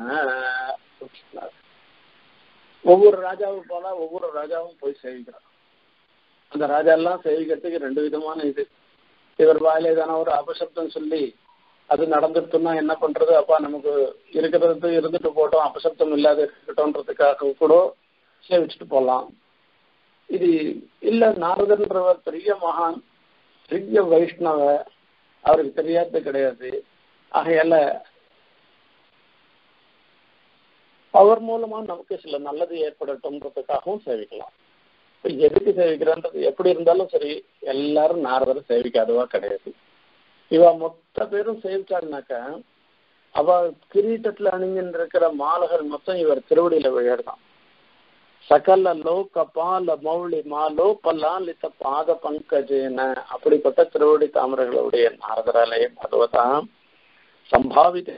ஒவ்வொரு ராஜாவும் போனா ஒவ்வொரு ராஜாவும் போய் சேவிக்கிறான் அந்த ராஜா எல்லாம் சேவிக்கிறதுக்கு ரெண்டு விதமான இது இவர் வாயில ஏதான ஒரு அபசப்தம் சொல்லி அது நடந்துட்டுன்னா என்ன பண்றது அப்பா நமக்கு இருக்கிறது இருந்துட்டு போட்டோம் அபசப்தம் இல்லாத இருக்கட்டும்ன்றதுக்காக கூட சேவிச்சுட்டு போகலாம் இது இல்ல நாரதன்றவர் பெரிய மகான் பெரிய வைஷ்ணவ அவருக்கு தெரியாதது கிடையாது ஆகையால அவர் மூலமா நமக்கு சில நல்லது ஏற்படட்டும்ன்றதுக்காகவும் சேவிக்கலாம் இப்ப எதுக்கு சேவிக்கிறான்றது எப்படி இருந்தாலும் சரி எல்லாரும் நாரதரை சேவிக்காதவா கிடையாது இவ மொத்த பேரும் சேவிச்சாருனாக்கா அவ கிரீட்டத்துல அணிஞ்சின்னு இருக்கிற மாலகர் மொத்தம் இவர் திருவடியில விழுதான் சகல லோக பால மௌளி மாலோ பல்லாலித்த பாத பங்கஜேன அப்படிப்பட்ட திருவடி தாமரைகளுடைய நாரதராலய பகவதா சம்பாவித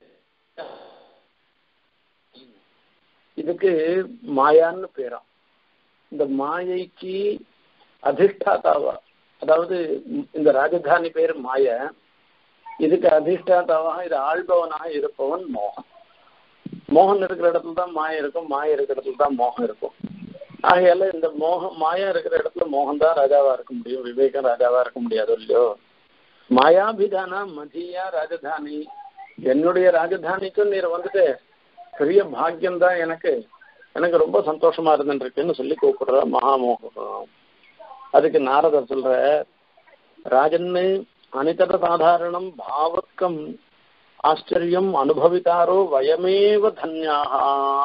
இதுக்கு மாயான்னு பேராம் இந்த மாயைக்கு அதிஷ்டாதாவா அதாவது இந்த ராஜதானி பேர் மாய இதுக்கு அதிஷ்டாதாவாக இது ஆள்பவனாக இருப்பவன் மோகன் மோகன் இருக்கிற இடத்துல தான் மாயம் இருக்கும் மாய இருக்கிற இடத்துல தான் மோகம் இருக்கும் ஆகையால இந்த மோகம் மாயா இருக்கிற இடத்துல மோகன் தான் ராஜாவா இருக்க முடியும் விவேகம் ராஜாவா இருக்க முடியாது இல்லையோ மாயாபிதானா மதியா ராஜதானி என்னுடைய ராஜதானிக்கும் நீர் வந்துட்டு பெரிய பாக்கியம் தான் எனக்கு எனக்கு ரொம்ப சந்தோஷமா இருந்துருக்குன்னு சொல்லி கூப்பிடுற மகாமோகம் அதுக்கு நாரதர் சொல்ற ராஜன்னு அனிதர சாதாரணம் பாவக்கம் ஆச்சரியம் அனுபவித்தாரோ வயமேவ தன்யாக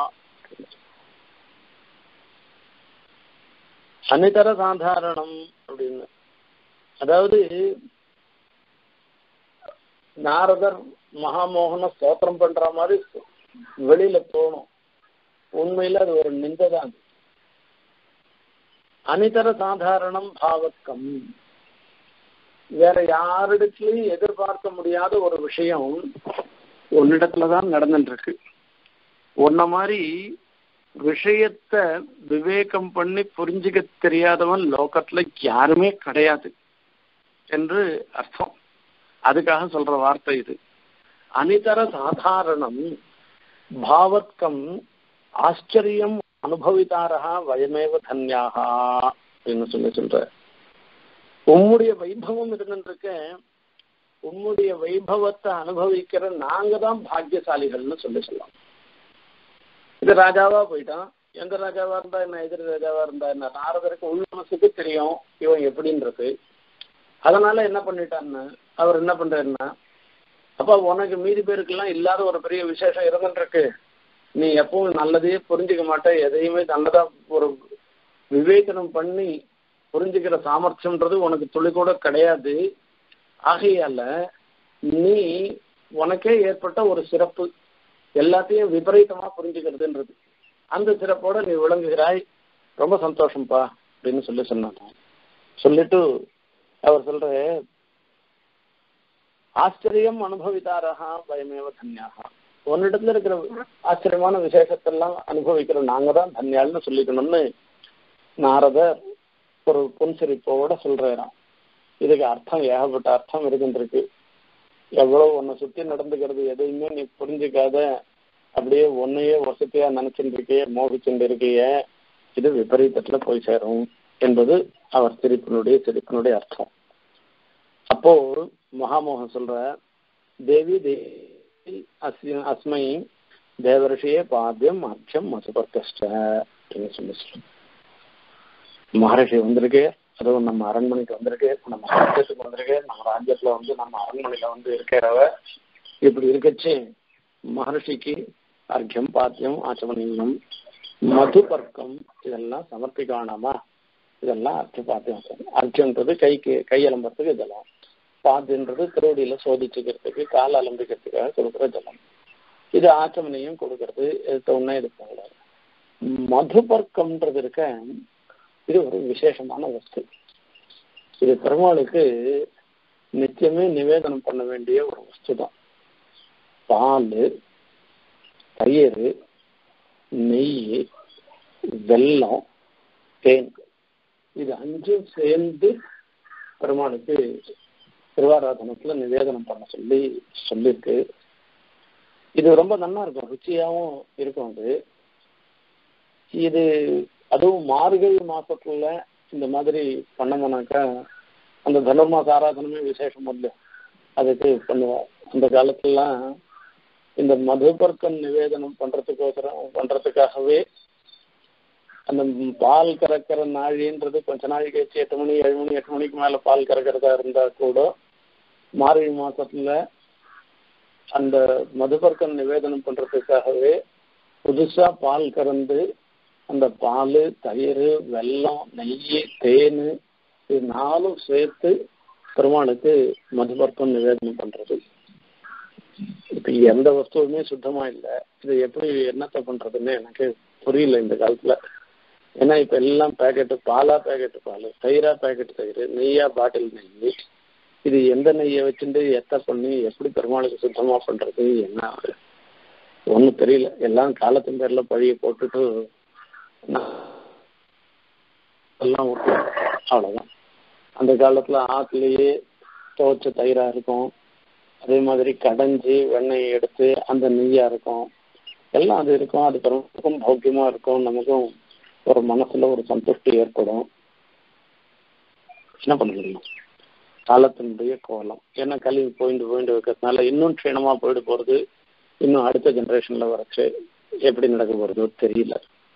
அனிதர சாதாரணம் அப்படின்னு அதாவது நாரதர் மகாமோகன ஸ்தோத்திரம் பண்ற மாதிரி வெளியில தோணும் உண்மையில அது ஒரு நிந்ததான் அனிதர சாதாரணம் பாவக்கம் வேற யாரிடத்துலயும் எதிர்பார்க்க முடியாத ஒரு விஷயம் உன்னிடத்துலதான் நடந்துட்டு இருக்கு உன்ன மாதிரி விஷயத்த விவேகம் பண்ணி புரிஞ்சுக்க தெரியாதவன் லோகத்துல யாருமே கிடையாது என்று அர்த்தம் அதுக்காக சொல்ற வார்த்தை இது அனிதர சாதாரணம் பாவத்கம் ஆச்சரியம் அனுபவித்தாரா வயமேவ தன்யாகா அப்படின்னு சொல்லி சொல்ற உம்முடைய வைபவம் இருந்துருக்க உம்முடைய வைபவத்தை அனுபவிக்கிற நாங்க தான் பாக்கியசாலிகள்னு சொல்லி சொல்லலாம் இது ராஜாவா போயிட்டான் எந்த ராஜாவா இருந்தா என்ன எதிரி ராஜாவா இருந்தா என்ன நாரதருக்கு உள் மனசுக்கு தெரியும் இவன் எப்படின்றது அதனால என்ன பண்ணிட்டான்னு அவர் என்ன பண்றாருன்னா அப்ப உனக்கு மீதி பேருக்கெல்லாம் இல்லாத ஒரு பெரிய விசேஷம் இருந்துருக்கு நீ எப்பவும் நல்லதையே புரிஞ்சுக்க மாட்ட எதையுமே நல்லதா ஒரு விவேச்சனம் பண்ணி புரிஞ்சுக்கிற சாமர்த்தியம்ன்றது உனக்கு துளி கூட கிடையாது ஆகையால நீ உனக்கே ஏற்பட்ட ஒரு சிறப்பு எல்லாத்தையும் விபரீதமா புரிஞ்சுக்கிறதுன்றது அந்த சிறப்போட நீ விளங்குகிறாய் ரொம்ப சந்தோஷம்ப்பா அப்படின்னு சொல்லி சொன்னாங்க சொல்லிட்டு அவர் சொல்ற ஆச்சரியம் அனுபவித்தாரா பயமேவ தன்யாகா உன்னிடத்துல இருக்கிற ஆச்சரியமான விசேஷத்தெல்லாம் அனுபவிக்கிற நாங்க தான் தன்யாள்னு சொல்லிக்கணும்னு நாரதர் ஒரு புன்சிரிப்போட சொல்றாராம் இதுக்கு அர்த்தம் ஏகப்பட்ட அர்த்தம் இருக்கின்றிருக்கு எவ்வளவு உன்னை சுத்தி நடந்துக்கிறது எதையுமே நீ புரிஞ்சுக்காத அப்படியே உன்னையே வசதியா நினைச்சுட்டு இருக்கிய மோகிச்சுட்டு இருக்கிய இது விபரீதத்துல போய் சேரும் என்பது அவர் சிரிப்பினுடைய சிரிப்பினுடைய அர்த்தம் அப்போ மகாமோகன் சொல்ற தேவி தேவி அஸ்ய அஸ்மை தேவரிஷியே பாத்தியம் அர்ச்சம் மசுபர்கஷ்ட அப்படின்னு சொல்லி சொல்லுங்க மகரிஷி வந்திருக்கு அதுவும் நம்ம அரண்மனைக்கு வந்திருக்கு நம்ம ராஜ்யத்துக்கு வந்திருக்கு நம்ம ராஜ்யத்துல வந்து நம்ம அரண்மனையில வந்து இருக்கிறவ இப்படி இருக்கச்சு மகர்ஷிக்கு அர்க்கியம் பாத்தியம் ஆச்சமணியம் மதுபர்க்கம் இதெல்லாம் சமர்ப்பிக்கணுமா இதெல்லாம் அர்த்த பாத்தியம் அர்க்கியன்றது கைக்கு கையலம்புறதுக்கு இதெல்லாம் பாத்தியன்றது திருவடியில சோதிச்சுக்கிறதுக்கு கால் அலம்பிக்கிறதுக்காக கொடுக்குற ஜலம் இது ஆச்சமணியும் கொடுக்கறது எடுத்த உடனே இது போகல மதுபர்க்கம்ன்றது இருக்க இது ஒரு விசேஷமான வஸ்து இது பெருமாளுக்கு நிச்சயமே நிவேதனம் பண்ண வேண்டிய ஒரு வஸ்து தான் பால் தயிர் நெய் வெல்லம் தேன் இது அஞ்சும் சேர்ந்து பெருமாளுக்கு திருவாராதனத்துல நிவேதனம் பண்ண சொல்லி சொல்லியிருக்கு இது ரொம்ப நல்லா இருக்கும் ருச்சியாவும் இருக்கும் அது இது அதுவும் மார்கழி மாசத்துல இந்த மாதிரி பண்ணோம்னாக்கா அந்த தனுர்மாச ஆராதனமே விசேஷம் இல்லை அதுக்கு பண்ணுவோம் அந்த காலத்துலாம் இந்த மதுபர்க்கம் நிவேதனம் பண்றதுக்கோசரம் பண்றதுக்காகவே அந்த பால் கறக்கிற நாழின்றது கொஞ்ச நாள் கழிச்சு எட்டு மணி ஏழு மணி எட்டு மணிக்கு மேல பால் கறக்கிறதா இருந்தா கூட மார்கழி மாசத்துல அந்த மதுபர்க்கம் நிவேதனம் பண்றதுக்காகவே புதுசா பால் கறந்து அந்த பால் தயிர் வெல்லம் நெய் தேன் இது நாலும் சேர்த்து பெருமாளுக்கு மதுபர்க்கம் நிவேதனம் பண்றது இப்ப எந்த வஸ்துவுமே சுத்தமா இல்லை இது எப்படி என்னத்தை பண்றதுன்னு எனக்கு புரியல இந்த காலத்துல ஏன்னா இப்ப எல்லாம் பேக்கெட்டு பாலா பேக்கெட்டு பால் தயிரா பேக்கெட் தயிர் நெய்யா பாட்டில் நெய் இது எந்த நெய்யை வச்சுட்டு எத்த பண்ணி எப்படி பெருமாளுக்கு சுத்தமா பண்றது என்ன ஒன்றும் தெரியல எல்லாம் காலத்தின் பேர்ல பழிய போட்டுட்டு எல்லாம் விட்டுரும் அவ்வளவுதான் அந்த காலத்துல ஆத்துலயே துவைச்ச தயிரா இருக்கும் அதே மாதிரி கடைஞ்சி வெண்ணெய் எடுத்து அந்த நெய்யா இருக்கும் எல்லாம் அது இருக்கும் அது பெருமாளுக்கும் பௌக்கியமா இருக்கும் நமக்கும் ஒரு மனசுல ஒரு சந்துஷ்டி ஏற்படும் என்ன பண்ண முடியும் காலத்தினுடைய கோலம் ஏன்னா கல்வி போயிட்டு போயிட்டு வைக்கிறதுனால இன்னும் க்ஷீணமா போயிட்டு போறது இன்னும் அடுத்த ஜெனரேஷன்ல வரைச்சு எப்படி நடக்க போறதோ தெரியல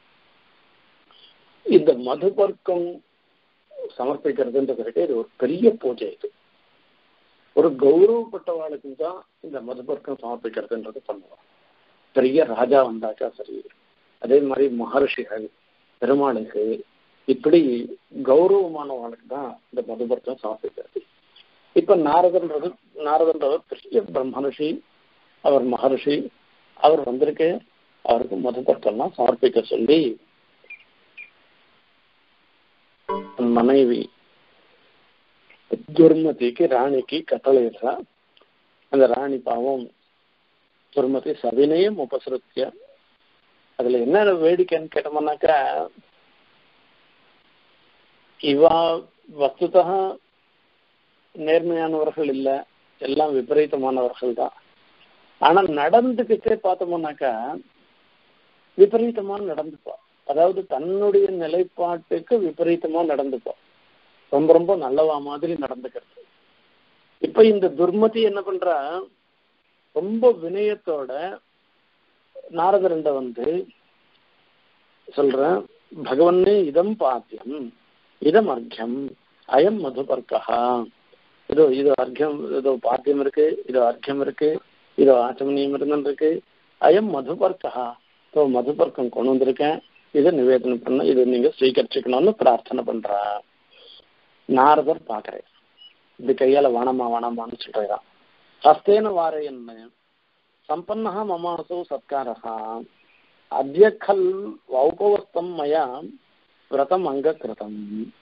இந்த மதுபர்க்கம் சமர்ப்பிக்கிறதுன்றது இது ஒரு பெரிய பூஜை இது ஒரு கௌரவப்பட்டவாளுக்கு தான் இந்த மதுபர்க்கம் சமர்ப்பிக்கிறதுன்றது பண்ணுவாங்க பெரிய ராஜா வந்தாக்கா சரி அதே மாதிரி மகர்ஷிகள் பெருமாளுக்கு இப்படி கௌரவமானவாளுக்கு தான் இந்த மதுபர்க்கம் சமர்ப்பிக்கிறது இப்ப நாரதன்றது நாரதன்றவர் பெரிய மகர்ஷி அவர் மகர்ஷி அவர் வந்திருக்கு அவருக்கு மதுபர்க்கம்லாம் சமர்ப்பிக்க சொல்லி மனைவி துர்மதிக்கு ராணிக்கு கட்டளையிடுறா அந்த ராணி பாவம் துர்மதி சவினையும் உபசரித்திய அதுல என்ன வேடிக்கைன்னு கேட்டோம்னாக்கா இவா வஸ்துதா நேர்மையானவர்கள் இல்ல எல்லாம் விபரீதமானவர்கள் தான் ஆனா நடந்துக்கிட்டே பார்த்தோம்னாக்கா விபரீதமா நடந்துப்பா அதாவது தன்னுடைய நிலைப்பாட்டுக்கு விபரீதமா நடந்துப்பா ரொம்ப ரொம்ப நல்லவா மாதிரி நடந்துக்கிறது இப்ப இந்த துர்மதி என்ன பண்றா ரொம்ப வினயத்தோட நாரதரண்ட வந்து சொல்றேன் பகவன்னே இதம் பாத்தியம் இதம் அர்க்கியம் அயம் மதுபர்க்கா இதோ இது அர்க்கியம் இதோ பாத்தியம் இருக்கு இதோ அர்க்கியம் இருக்கு இதோ ஆச்சமனியம் இருந்துருக்கு அயம் மதுபர்க்கா இப்போ மதுபர்க்கம் கொண்டு வந்திருக்கேன் இதை நிவேதனம் பண்ண இதை நீங்க ஸ்வீகரிச்சுக்கணும்னு பிரார்த்தனை பண்றா நாரதர் பாக்குறேன் இப்படி கையால வானமா வானமான்னு சொல்றான் ஹஸ்தேன வாரையன்னு सम्पन्नः ममासौ सत्कारः अद्य खल् औपवस्थं मया व्रतम् अङ्गकृतम्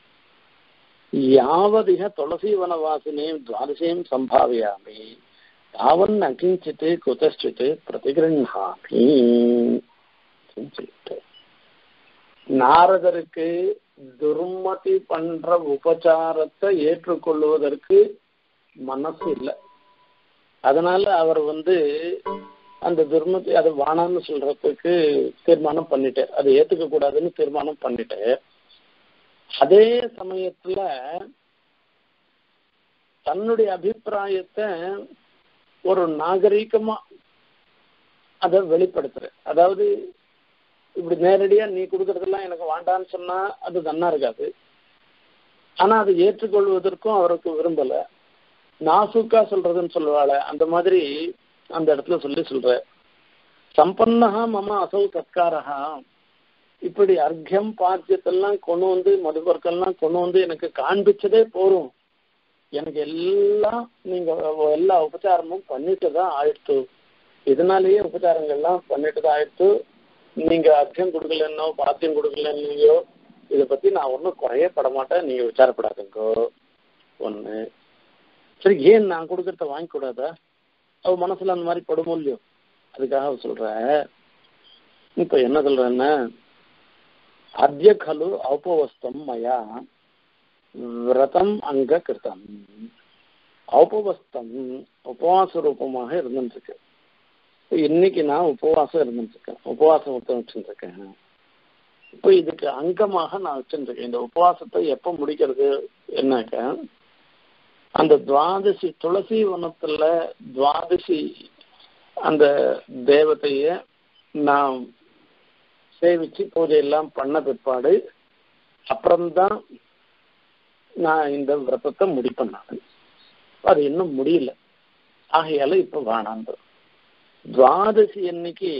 यावदिह तुलसीवनवासिनीं द्वादशीं सम्भावयामि तावन्न किञ्चित् कुतश्चित् प्रतिगृह्णामि சொல்லிட்டு நாரதருக்கு துர்மதி பண்ற உபச்சாரத்தை ஏற்றுக்கொள்வதற்கு மனசு இல்லை அதனால அவர் வந்து அந்த துர்மதி அது வானான்னு சொல்றதுக்கு தீர்மானம் பண்ணிட்டார் அதை ஏத்துக்க கூடாதுன்னு தீர்மானம் பண்ணிட்டார் அதே சமயத்துல தன்னுடைய அபிப்பிராயத்தை ஒரு நாகரீகமா அதை வெளிப்படுத்துற அதாவது இப்படி நேரடியா நீ கொடுக்கறதெல்லாம் எனக்கு வேண்டான்னு சொன்னா அது தன்னா இருக்காது ஆனா அதை ஏற்றுக்கொள்வதற்கும் அவருக்கு விரும்பல நாசுக்கா சொல்றதுன்னு சொல்லுவாள அந்த மாதிரி அந்த இடத்துல சொல்லி சொல்ற சம்பன்னகா மம அசௌ சத்காரகா இப்படி அர்க்கியம் பாத்தியத்தெல்லாம் கொண்டு வந்து மதுபொருட்கள்லாம் கொண்டு வந்து எனக்கு காண்பிச்சதே போரும் எனக்கு எல்லாம் நீங்க எல்லா உபச்சாரமும் பண்ணிட்டு தான் ஆயிடுத்து இதனாலேயே உபச்சாரங்கள்லாம் பண்ணிட்டு தான் ஆயிடுத்து நீங்க அர்த்தம் கொடுக்கலன்னோ பாத்தியம் கொடுக்கலன்னையோ இதை பத்தி நான் ஒன்றும் குறைய பட மாட்டேன் நீங்க விசாரப்படாதுங்கோ ஒண்ணு சரி ஏன் நான் கொடுக்கறத வாங்கி கூடாதா அவ மனசுல அந்த மாதிரி படுமோ இல்லையோ அதுக்காக அவ சொல்ற இப்ப என்ன சொல்றேன்னா அத்திய கலு ஔபவஸ்தம் மயா விரதம் அங்க கிருத்தம் ஔபவஸ்தம் உபவாச ரூபமாக இருந்துருக்கு இன்னைக்கு நான் உபவாசம் இருந்துருக்கேன் உபவாசம் ஒருத்தன் வச்சுருக்கேன் இப்போ இதுக்கு அங்கமாக நான் வச்சுருக்கேன் இந்த உபவாசத்தை எப்போ முடிக்கிறது என்னக்க அந்த துவாதசி துளசி வனத்துல துவாதசி அந்த தேவதைய நான் சேவிச்சு பூஜை எல்லாம் பண்ண பிற்பாடு அப்புறம்தான் நான் இந்த விரதத்தை முடிப்பேன் நான் அது இன்னும் முடியல ஆகையால இப்ப வேணாந்தது துவாதசி அன்னைக்கு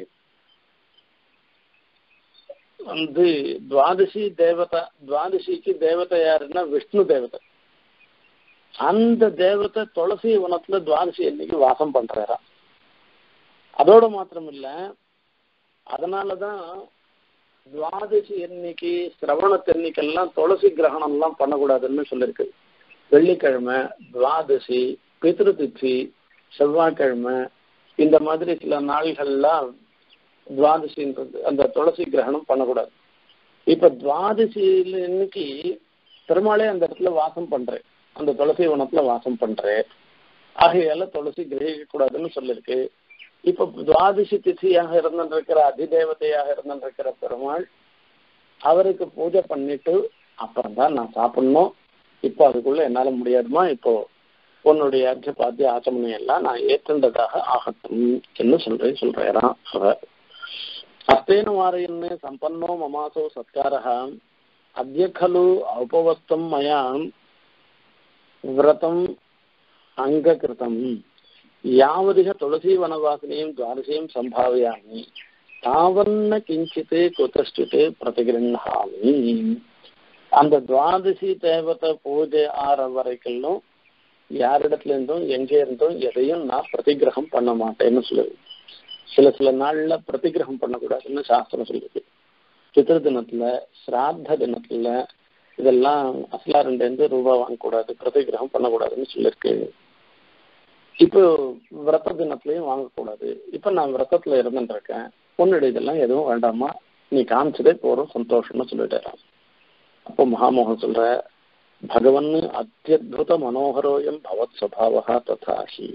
வந்து துவாதசி தேவதா துவாதசிக்கு தேவதை யாருன்னா விஷ்ணு தேவதை அந்த தேவதை துளசி வனத்துல துவாதசி அன்னைக்கு வாசம் பண்றாரா அதோட மாத்திரம் இல்ல அதனாலதான் துவாதசி அன்னைக்கு சிரவணத்தன்னைக்கெல்லாம் துளசி கிரகணம் எல்லாம் பண்ணக்கூடாதுன்னு சொல்லிருக்கு வெள்ளிக்கிழமை துவாதசி பித்ருதிச்சி செவ்வாய்க்கிழமை இந்த மாதிரி சில நாள்கள்லாம் துவாதசின்றது அந்த துளசி கிரகணம் பண்ணக்கூடாது இப்ப துவாதசியில இன்னைக்கு பெருமாளே அந்த இடத்துல வாசம் பண்றேன் அந்த துளசி வனத்துல வாசம் பண்றேன் ஆகையால துளசி கிரகிக்க கூடாதுன்னு சொல்லிருக்கு இப்ப துவாதசி திதியாக இருந்திருக்கிற அதிதேவதையாக இருந்திருக்கிற பெருமாள் அவருக்கு பூஜை பண்ணிட்டு அப்புறம் தான் நான் சாப்பிடணும் இப்போ அதுக்குள்ள என்னால முடியாதுமா இப்போ உன்னுடைய அர்த்த பாத்திய ஆச்சமனம் எல்லாம் நான் ஏற்றுண்டதாக ஆகட்டும் என்று சொல்றேன் சொல்றாராம் அவர் அஸ்தேன வாரயன்னு சம்பன்னோ மமாசோ சத்காரः அத்ய खलु औपवस्थं मया व्रतम् अङ्गकृतम् यावदिह तुलसीवनवासिनीं द्वादशीं सम्भावयामि तावन्न किञ्चित् कुतश्चित् प्रतिगृह्णामि அந்த துவாதசி தேவதை பூஜை ஆற வரைக்கும் யாரிடத்துல இருந்தும் எங்க இருந்தும் எதையும் நான் பிரதிகிரகம் பண்ண மாட்டேன்னு சொல்லுது சில சில நாள்ல பிரதிகிரகம் பண்ணக்கூடாதுன்னு சாஸ்திரம் சொல்லுது சித்திர தினத்துல சிராத்த தினத்துல இதெல்லாம் அஸ்லாரண்டேந்து ரூபா வாங்கக்கூடாது பிரதிகிரகம் பண்ணக்கூடாதுன்னு சொல்லியிருக்கு இப்போ விரத தினத்துலயும் வாங்கக்கூடாது இப்ப நான் விரதத்துல இருந்துட்டு இருக்கேன் உன்னுடைய இதெல்லாம் எதுவும் வேண்டாமா நீ காமிச்சதே போறோம் சந்தோஷம்னு சொல்லிட்டாராம் அப்போ மகாமோகன் சொல்ற பகவன் அத்தியுத மனோகரோயம் பவத் சுவாவா ததாஹி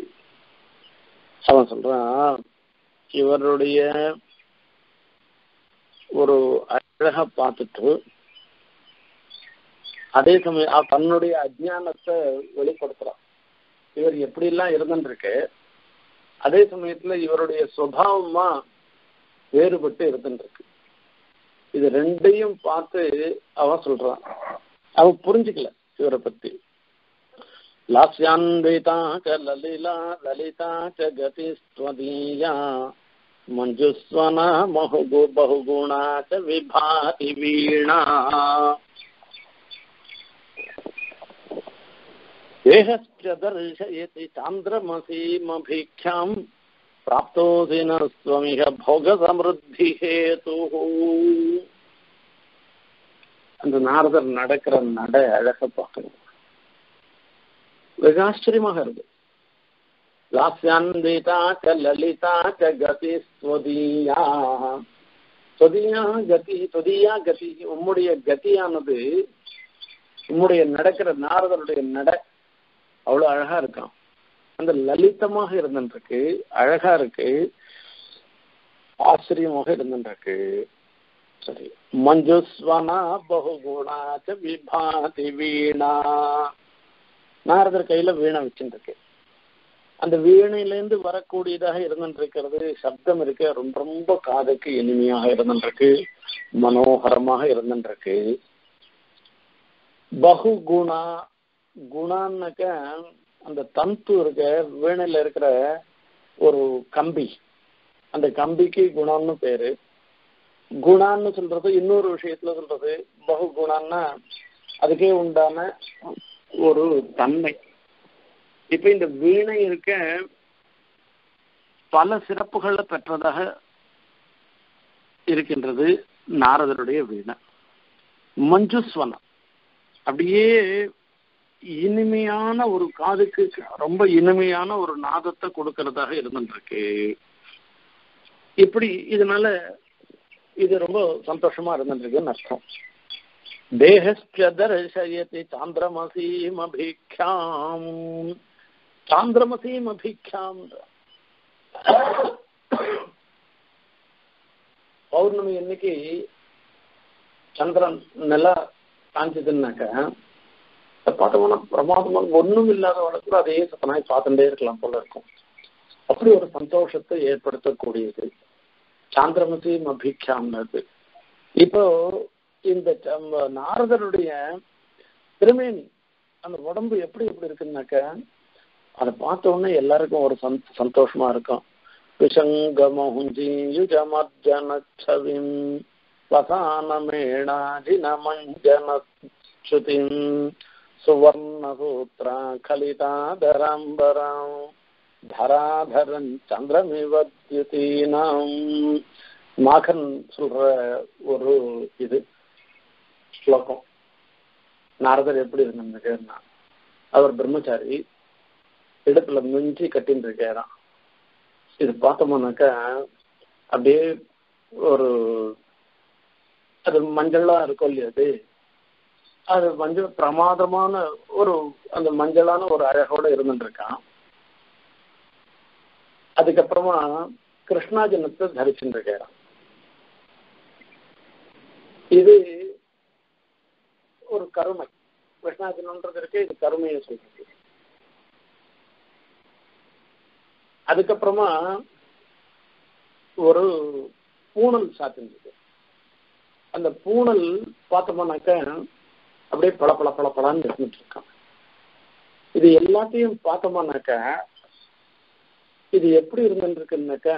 அவன் சொல்றான் இவருடைய ஒரு அழக பார்த்துட்டு அதே சமயம் தன்னுடைய அஜானத்தை வெளிப்படுத்துறான் இவர் எப்படி எல்லாம் இருந்துருக்கு அதே சமயத்துல இவருடைய சுவாவமா வேறுபட்டு இருந்துருக்கு இது ரெண்டையும் பார்த்து அவன் சொல்றான் அவன் புரிஞ்சுக்கல இவரை பத்தி லாஸ்யான்விதா ச லலிலா லலிதா ச கதிஸ்வதீயா மஞ்சுஸ்வனா மகுகு பகுகுணா ச விபாதி வீணா देहश्च दर्शयति चान्द्रमसीमभिख्याम् பிராப்தோசினஸ்வமிக போக சமிருத்தி ஹேது அந்த நாரதர் நடக்கிற நட அழக பார்க்கணும் வெகு ஆச்சரியமாக இருக்கு லாஸ்யாந்திதா ச லலிதா ச கதி ஸ்வதீயா ஸ்வதீயா கதி ஸ்வதீயா கதி உம்முடைய கதியானது உம்முடைய நடக்கிற நாரதருடைய நட அவ்வளவு அழகா இருக்கான் அந்த லலிதமாக இருந்துருக்கு அழகா இருக்கு ஆச்சரியமாக இருந்துருக்கு சரி மஞ்சுஸ்வனா பகுகுணா ச விபாதி வீணா நாரதர் கையில வீணை வச்சுருக்கு அந்த வீணையிலேருந்து வரக்கூடியதாக இருந்துருக்கிறது சப்தம் இருக்கு ரொம்ப ரொம்ப காதுக்கு இனிமையாக இருந்துருக்கு மனோகரமாக இருந்துருக்கு பகுகுணா குணான்னாக்க அந்த தந்து இருக்க வீணையில இருக்கிற ஒரு கம்பி அந்த கம்பிக்கு குணம்னு பேரு குணான்னு சொல்றது இன்னொரு விஷயத்துல சொல்றது பகு குணான்னா அதுக்கே உண்டான ஒரு தன்மை இப்ப இந்த வீணை இருக்க பல சிறப்புகளை பெற்றதாக இருக்கின்றது நாரதருடைய வீணை மஞ்சுஸ்வனம் அப்படியே இனிமையான ஒரு காதுக்கு ரொம்ப இனிமையான ஒரு நாதத்தை கொடுக்கறதாக இருந்துருக்கு இப்படி இதனால இது ரொம்ப சந்தோஷமா இருந்துருக்குன்னு அர்த்தம் தேகஸ்ய தர்சயதி சாந்திரமசீம் அபிக்யாம் சாந்திரமசீம் அபிக்யாம் பௌர்ணமி அன்னைக்கு சந்திரன் நிலா காஞ்சதுன்னாக்க பார்த்தோம்னா பிரமாதமான ஒண்ணும் இல்லாதவளை கூட அதே சத்தனாய் பார்த்துட்டே இருக்கலாம் போல இருக்கும் அப்படி ஒரு சந்தோஷத்தை ஏற்படுத்தக்கூடியது சாந்திரமசி அபிக்ஷாம்னது இப்போ இந்த நாரதருடைய திருமேனி அந்த உடம்பு எப்படி எப்படி இருக்குன்னாக்க அதை பார்த்த உடனே எல்லாருக்கும் ஒரு சந்தோஷமா இருக்கும் விஷங்கமஹுஞ்சி யுஜமர்ஜனச்சவிம் வசானமேணாஜினமஞ்சனச்சுதிம் சுவர்ணசூத்ரா கலிதாதரம்பரம் தராதரன் சந்திரமிவத்யுதீனாம் மாகன் சொல்ற ஒரு இது ஸ்லோகம் நாரதர் எப்படி இருந்தாருன்னா அவர் பிரம்மச்சாரி இடுப்புல மிஞ்சி கட்டின்னு இருக்காராம் இது பார்த்தோம்னாக்கா அப்படியே ஒரு அது மஞ்சளா இருக்கும் இல்லையா அது அது மஞ்சள் பிரமாதமான ஒரு அந்த மஞ்சளான ஒரு அழகோட இருந்துட்டு இருக்கான் அதுக்கப்புறமா கிருஷ்ணாஜனத்தை தரிச்சுட்டு இருக்காராம் இது ஒரு கருமை கிருஷ்ணாஜனம்ன்றது இருக்கு இது கருமையை சொல்றது அதுக்கப்புறமா ஒரு பூணல் சாத்திருந்தது அந்த பூணல் பார்த்தோம்னாக்க அப்படியே பல பல பல பலான்னு இருந்துட்டு இருக்கான் இது எல்லாத்தையும் பார்த்தோம்னாக்க இது எப்படி இருந்துருக்குன்னாக்க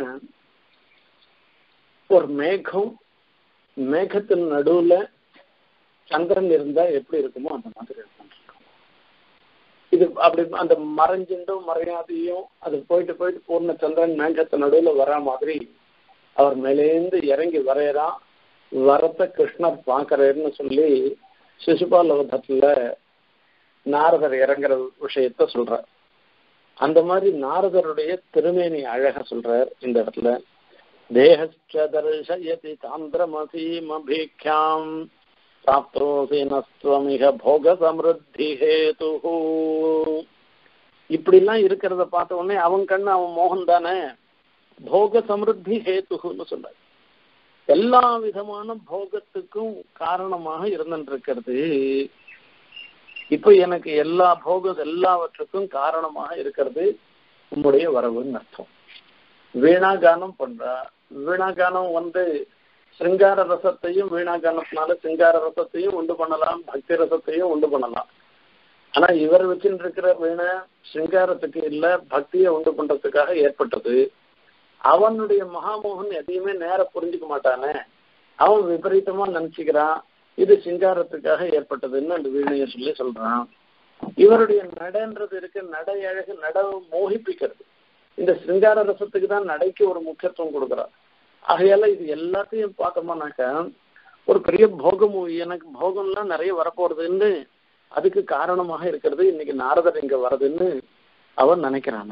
ஒரு மேகம் மேகத்தின் நடுவுல சந்திரன் இருந்தா எப்படி இருக்குமோ அந்த மாதிரி இருக்கும் இது அப்படி அந்த மறைஞ்சிண்டும் மறையாதையும் அது போயிட்டு போயிட்டு பூர்ண சந்திரன் மேகத்து நடுவுல வரா மாதிரி அவர் மேலேந்து இறங்கி வரையறான் வரத்த கிருஷ்ணர் பாக்குறேன்னு சொல்லி சிசுபாலவதத்துல நாரதர் இறங்குற விஷயத்த சொல்றார் அந்த மாதிரி நாரதருடைய திருமேனி அழக சொல்றார் இந்த இடத்துல தேகச்சதர்ஷயதி சாந்திரமசீமபீக்யாம் பிராப்தோசி நஸ்துவமிக போக சமிருத்தி ஹேது இப்படிலாம் இருக்கிறத பார்த்த உடனே அவன் கண்ணு அவன் மோகன் தானே போக சமிருத்தி ஹேத்துன்னு சொல்றாரு எல்லா விதமான போகத்துக்கும் காரணமாக இருந்துருக்கிறது இப்ப எனக்கு எல்லா போக எல்லாவற்றுக்கும் காரணமாக இருக்கிறது உம்முடைய வரவுன்னு அர்த்தம் வீணாகானம் பண்றா வீணாகானம் வந்து சிங்கார ரசத்தையும் வீணாகானத்தினால சிங்கார ரசத்தையும் உண்டு பண்ணலாம் பக்தி ரசத்தையும் உண்டு பண்ணலாம் ஆனா இவர் வச்சுட்டு இருக்கிற வீணை சிங்காரத்துக்கு இல்ல பக்தியை உண்டு பண்றதுக்காக ஏற்பட்டது அவனுடைய மகாமோகன் எதையுமே நேர புரிஞ்சுக்க மாட்டானே அவன் விபரீதமா நினைச்சுக்கிறான் இது சிங்காரத்துக்காக ஏற்பட்டதுன்னு அந்த வீணையை சொல்லி சொல்றான் இவருடைய நடன்றது இருக்கு நடை அழகு நட மோகிப்பிக்கிறது இந்த சிருங்கார ரசத்துக்கு தான் நடைக்கு ஒரு முக்கியத்துவம் கொடுக்குறா ஆகையால இது எல்லாத்தையும் பார்த்தோம்னாக்க ஒரு பெரிய போகம் எனக்கு போகம்லாம் நிறைய வரப்போறதுன்னு அதுக்கு காரணமாக இருக்கிறது இன்னைக்கு நாரதர் இங்க வர்றதுன்னு அவன் நினைக்கிறான்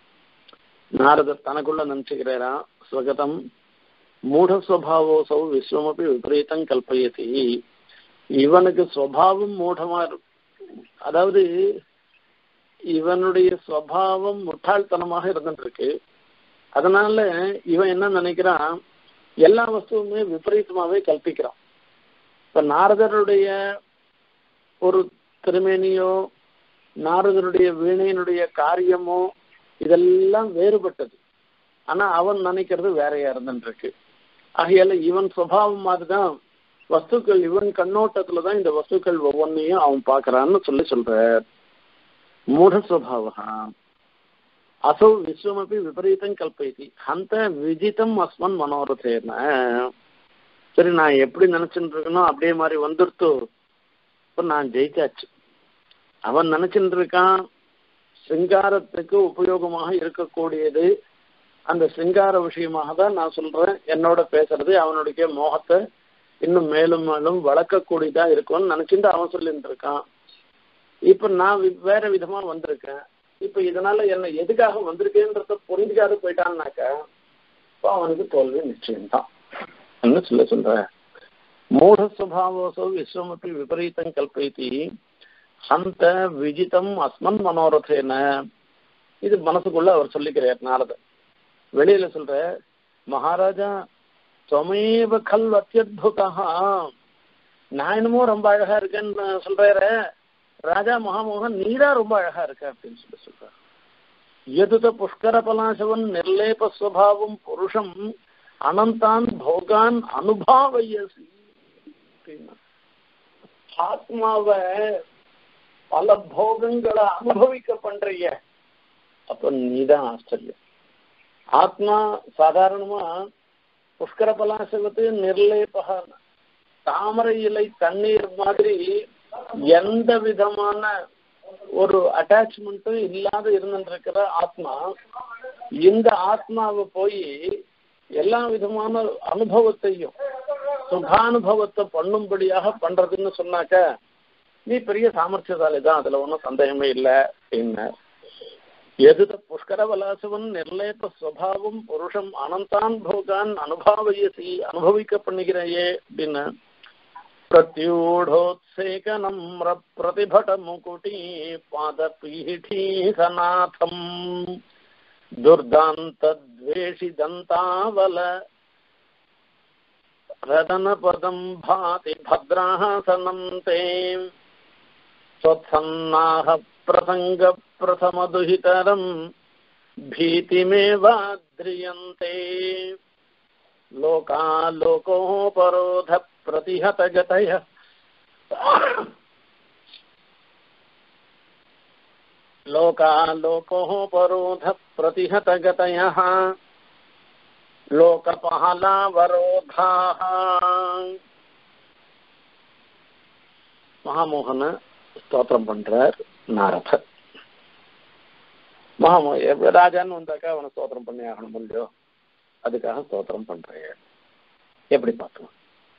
நாரதர் தனக்குள்ள நினைச்சுக்கிறாரா ஸ்வகதம் மூடஸ்வபாவோசௌ விஸ்வமப்பி விபரீதம் கல்பயதி இவனுக்கு சுவாவம் மூடமா அதாவது இவனுடைய சுவாவம் முட்டாள்தனமாக இருந்துருக்கு அதனால இவன் என்ன நினைக்கிறான் எல்லா வஸ்துவுமே விபரீதமாவே கல்பிக்கிறான் இப்ப நாரதருடைய ஒரு திருமேனியோ நாரதருடைய வீணையினுடைய காரியமோ இதெல்லாம் வேறுபட்டது ஆனா அவன் நினைக்கிறது வேறையா இருந்துருக்கு ஆகையால இவன் சுவாவம் மாதிரிதான் வஸ்துக்கள் இவன் கண்ணோட்டத்துலதான் இந்த வஸ்துக்கள் ஒவ்வொன்றையும் அவன் பாக்குறான்னு சொல்லி சொல்ற மூடஸ்வபாவா அசௌ விஸ்வமப்பி விபரீதம் கல்பயதி அந்த விஜிதம் அஸ்மன் மனோரதேன சரி நான் எப்படி நினைச்சுட்டு இருக்கனோ அப்படியே மாதிரி வந்துருத்தோ இப்ப நான் ஜெயிச்சாச்சு அவன் நினைச்சுட்டு இருக்கான் சிங்காரத்துக்கு உபயோகமாக இருக்கக்கூடியது அந்த சிங்கார விஷயமாக தான் நான் சொல்றேன் என்னோட பேசுறது அவனுடைய மோகத்தை இன்னும் மேலும் மேலும் வளர்க்கக்கூடியதா இருக்கும்னு நினைச்சுட்டு அவன் சொல்லிட்டு இருக்கான் இப்ப நான் வேற விதமா வந்திருக்கேன் இப்ப இதனால என்ன எதுக்காக வந்திருக்கேன்றத புரிஞ்சுக்காது போயிட்டான்னாக்க இப்போ அவனுக்கு தோல்வி நிச்சயம்தான் என்ன சொல்ல சொல்ற மூட சுபாவோசோ விஸ்வமப்பி விபரீதம் கல்பயத்தி அந்த விஜிதம் அஸ்மன் மனோரதேன இது மனசுக்குள்ள அவர் சொல்லிக்கிறார் நாரதர் வெளியில சொல்ற மகாராஜா தொமேவ கல் அத்தியுதா நான் என்னமோ ரொம்ப அழகா இருக்கேன்னு சொல்றாரு ராஜா மகாமோகன் நீதான் ரொம்ப அழகா இருக்க அப்படின்னு சொல்லி சொல்றாரு எதுத புஷ்கர பலாசவன் நிர்லேப சுவாவம் புருஷம் அனந்தான் போகான் அனுபாவையசி ஆத்மாவை பல போகங்களை அனுபவிக்க பண்றிய அப்ப நீதான் ஆச்சரியம் ஆத்மா சாதாரணமா புஷ்கர பலாசவத்து நிர்லேபக தாமரை இலை தண்ணீர் மாதிரி எந்த விதமான ஒரு அட்டாச்மெண்ட்டும் இல்லாத இருந்துருக்கிற ஆத்மா இந்த ஆத்மாவை போய் எல்லா விதமான அனுபவத்தையும் சுகானுபவத்தை பண்ணும்படியாக பண்றதுன்னு சொன்னாக்க நீ பெரிய சாமர்த்தியசாலி தான் அதுல ஒன்றும் சந்தேகமே இல்லை அப்படின்னு எதுத புஷ்கர வலாசவன் நிர்லேப ஸ்வபாவம் புருஷம் அனந்தான் போகான் அனுபவயசி அனுபவிக்க பண்ணுகிறாயே அப்படின்னு प्रत्यूढोत्सेकनम्र प्रतिभटमुकुटी पादपीठीसनाथम् दुर्दान्तद्वेषिदन्तावल रदनपदम् भाति भद्रासनम् ते त्वत्सन्नाह प्रसङ्गप्रथमदुहितरम् भीतिमेवाद्रियन्ते लोकालोकोपरोध प्रतिहतगतय लोकालोकोपरोध प्रतिहतगतयः लोकपहलावरोधाः மகாமோகன ஸ்தோத்திரம் பண்றார் நாரதர் மகாமோ ராஜான்னு வந்தாக்கா அவனை ஸ்தோத்திரம் பண்ணி ஆகணும் இல்லையோ அதுக்காக ஸ்தோத்திரம் பண்றேன் எப்படி பார்க்கலாம்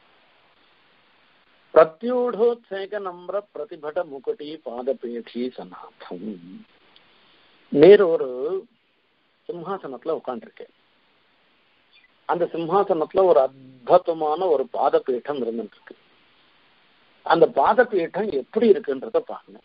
பிரத்யூடோத்சேக நம்ர பிரதிபட முகுட்டி பாதபீഠி சநாதம் நீர் ஒரு சிம்ஹாசனத்துல உட்காந்துருக்கேன் அந்த சிம்ஹாசனத்துல ஒரு அற்புதமான ஒரு பாதபீடம் இருந்துட்டு இருக்கு அந்த பாதபீடம் எப்படி இருக்குன்றத பாருங்க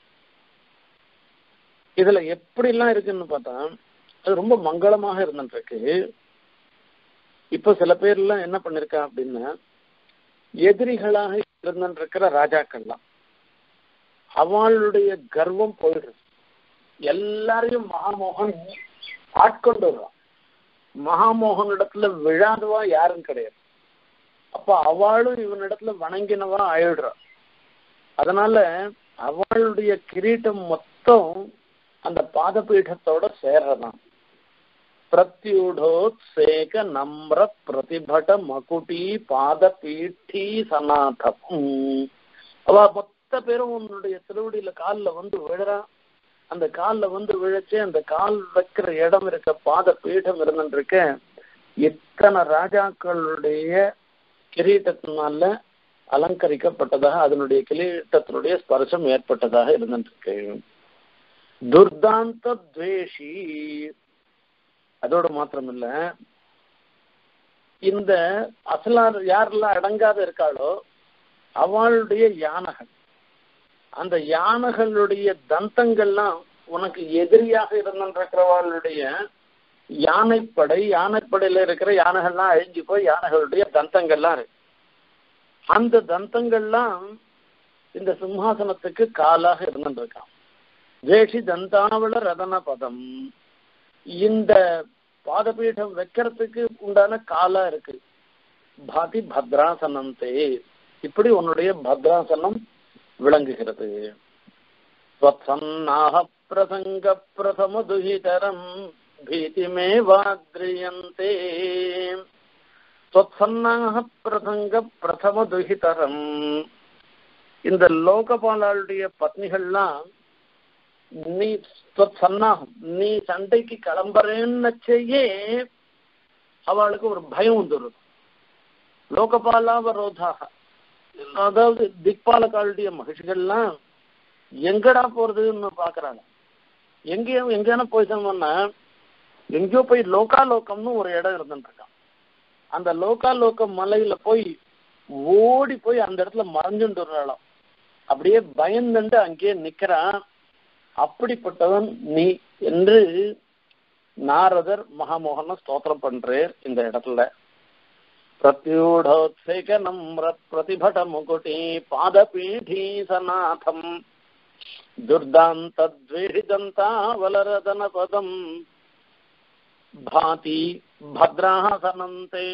இதுல எப்படி எல்லாம் இருக்குன்னு பார்த்தா அது ரொம்ப மங்களமாக இருந்துட்டு இருக்கு இப்ப சில பேர் எல்லாம் என்ன பண்ணிருக்கா அப்படின்னா எதிரிகளாக இருந்திருக்கிற ராஜாக்கள்லாம் அவளுடைய கர்வம் போயிடுது எல்லாரையும் மகாமோகன் ஆட்கொண்டு வருவான் மகாமோகன் இடத்துல விழாதவா யாரும் கிடையாது அப்ப அவளும் இவனிடத்துல வணங்கினவா ஆயிடுறா அதனால அவளுடைய கிரீட்டம் மொத்தம் அந்த பாதபீഠத்தோட சேர்றதான் பிரத்யுடோத்சேக நம்ர பிரதிபட மகுடி பாத பீட்டி சனாதம் அவ மொத்த பேரும் உன்னுடைய திருவடியில காலில் வந்து விழுறா அந்த கால்ல வந்து விழைச்சு அந்த கால் வைக்கிற இடம் இருக்க பாத பீடம் இருந்துருக்க இத்தனை ராஜாக்களுடைய கிரீட்டத்தினால அலங்கரிக்கப்பட்டதாக அதனுடைய கிரீட்டத்தினுடைய ஸ்பர்சம் ஏற்பட்டதாக இருந்துருக்கு துர்தாந்த துவேஷி அதோட மாத்திரமில்ல இந்த அசலார் யாரெல்லாம் அடங்காத இருக்காளோ அவளுடைய யானைகள் அந்த யானைகளுடைய தந்தங்கள்லாம் உனக்கு எதிரியாக இருந்திருக்கிறவளுடைய யானைப்படை யானைப்படையில இருக்கிற யானைகள்லாம் அழிஞ்சு போய் யானைகளுடைய தந்தங்கள்லாம் இருக்கு அந்த தந்தங்கள்லாம் இந்த சிம்ஹாசனத்துக்கு காலாக இருந்துருக்கான் ஜேஷி தந்தாவள ரதன பதம் இந்த பாதபீடம் வைக்கிறதுக்கு உண்டான காலா இருக்கு பாதி பத்ராசனந்தே இப்படி உன்னுடைய பத்ராசனம் விளங்குகிறது பிரசங்க பிரசம துஹிதரம் பீதிமே வாத்ரியந்தே त्वत्सन्नाः பிரசங்க பிரதம துஹிதரம் இந்த லோகபாலாளுடைய பத்னிகள்லாம் நீ சன்னாகம் நீ சண்டைக்கு கிளம்புறேன்னச்சேயே அவளுக்கு ஒரு பயம் வந்துடும் லோகபாலாவரோதாக அதாவது திக்பாலக்காளுடைய மகிழ்ச்சிகள்லாம் எங்கடா போறதுன்னு பாக்குறாங்க எங்கேயும் எங்கேயான போயிட்டோம்னா எங்கேயோ போய் லோகாலோகம்னு ஒரு இடம் இருந்துருக்கான் அந்த லோகாலோகம் மலையில போய் ஓடி போய் அந்த இடத்துல மறைஞ்சுட்டு அப்படியே பயந்துட்டு அங்கேயே நிக்கிறான் அப்படிப்பட்டவன் நீ என்று நாரதர் மகாமோகன ஸ்தோத்திரம் பண்றார் இந்த இடத்துல பிரத்யூடோத்சேக நம்ர பிரதிபட முகுட்டி பாதபீഠி சநாதம் துர்தாந்தத்வேஷிதந்தாவலரதன பதம் भाति भद्रासनन्ते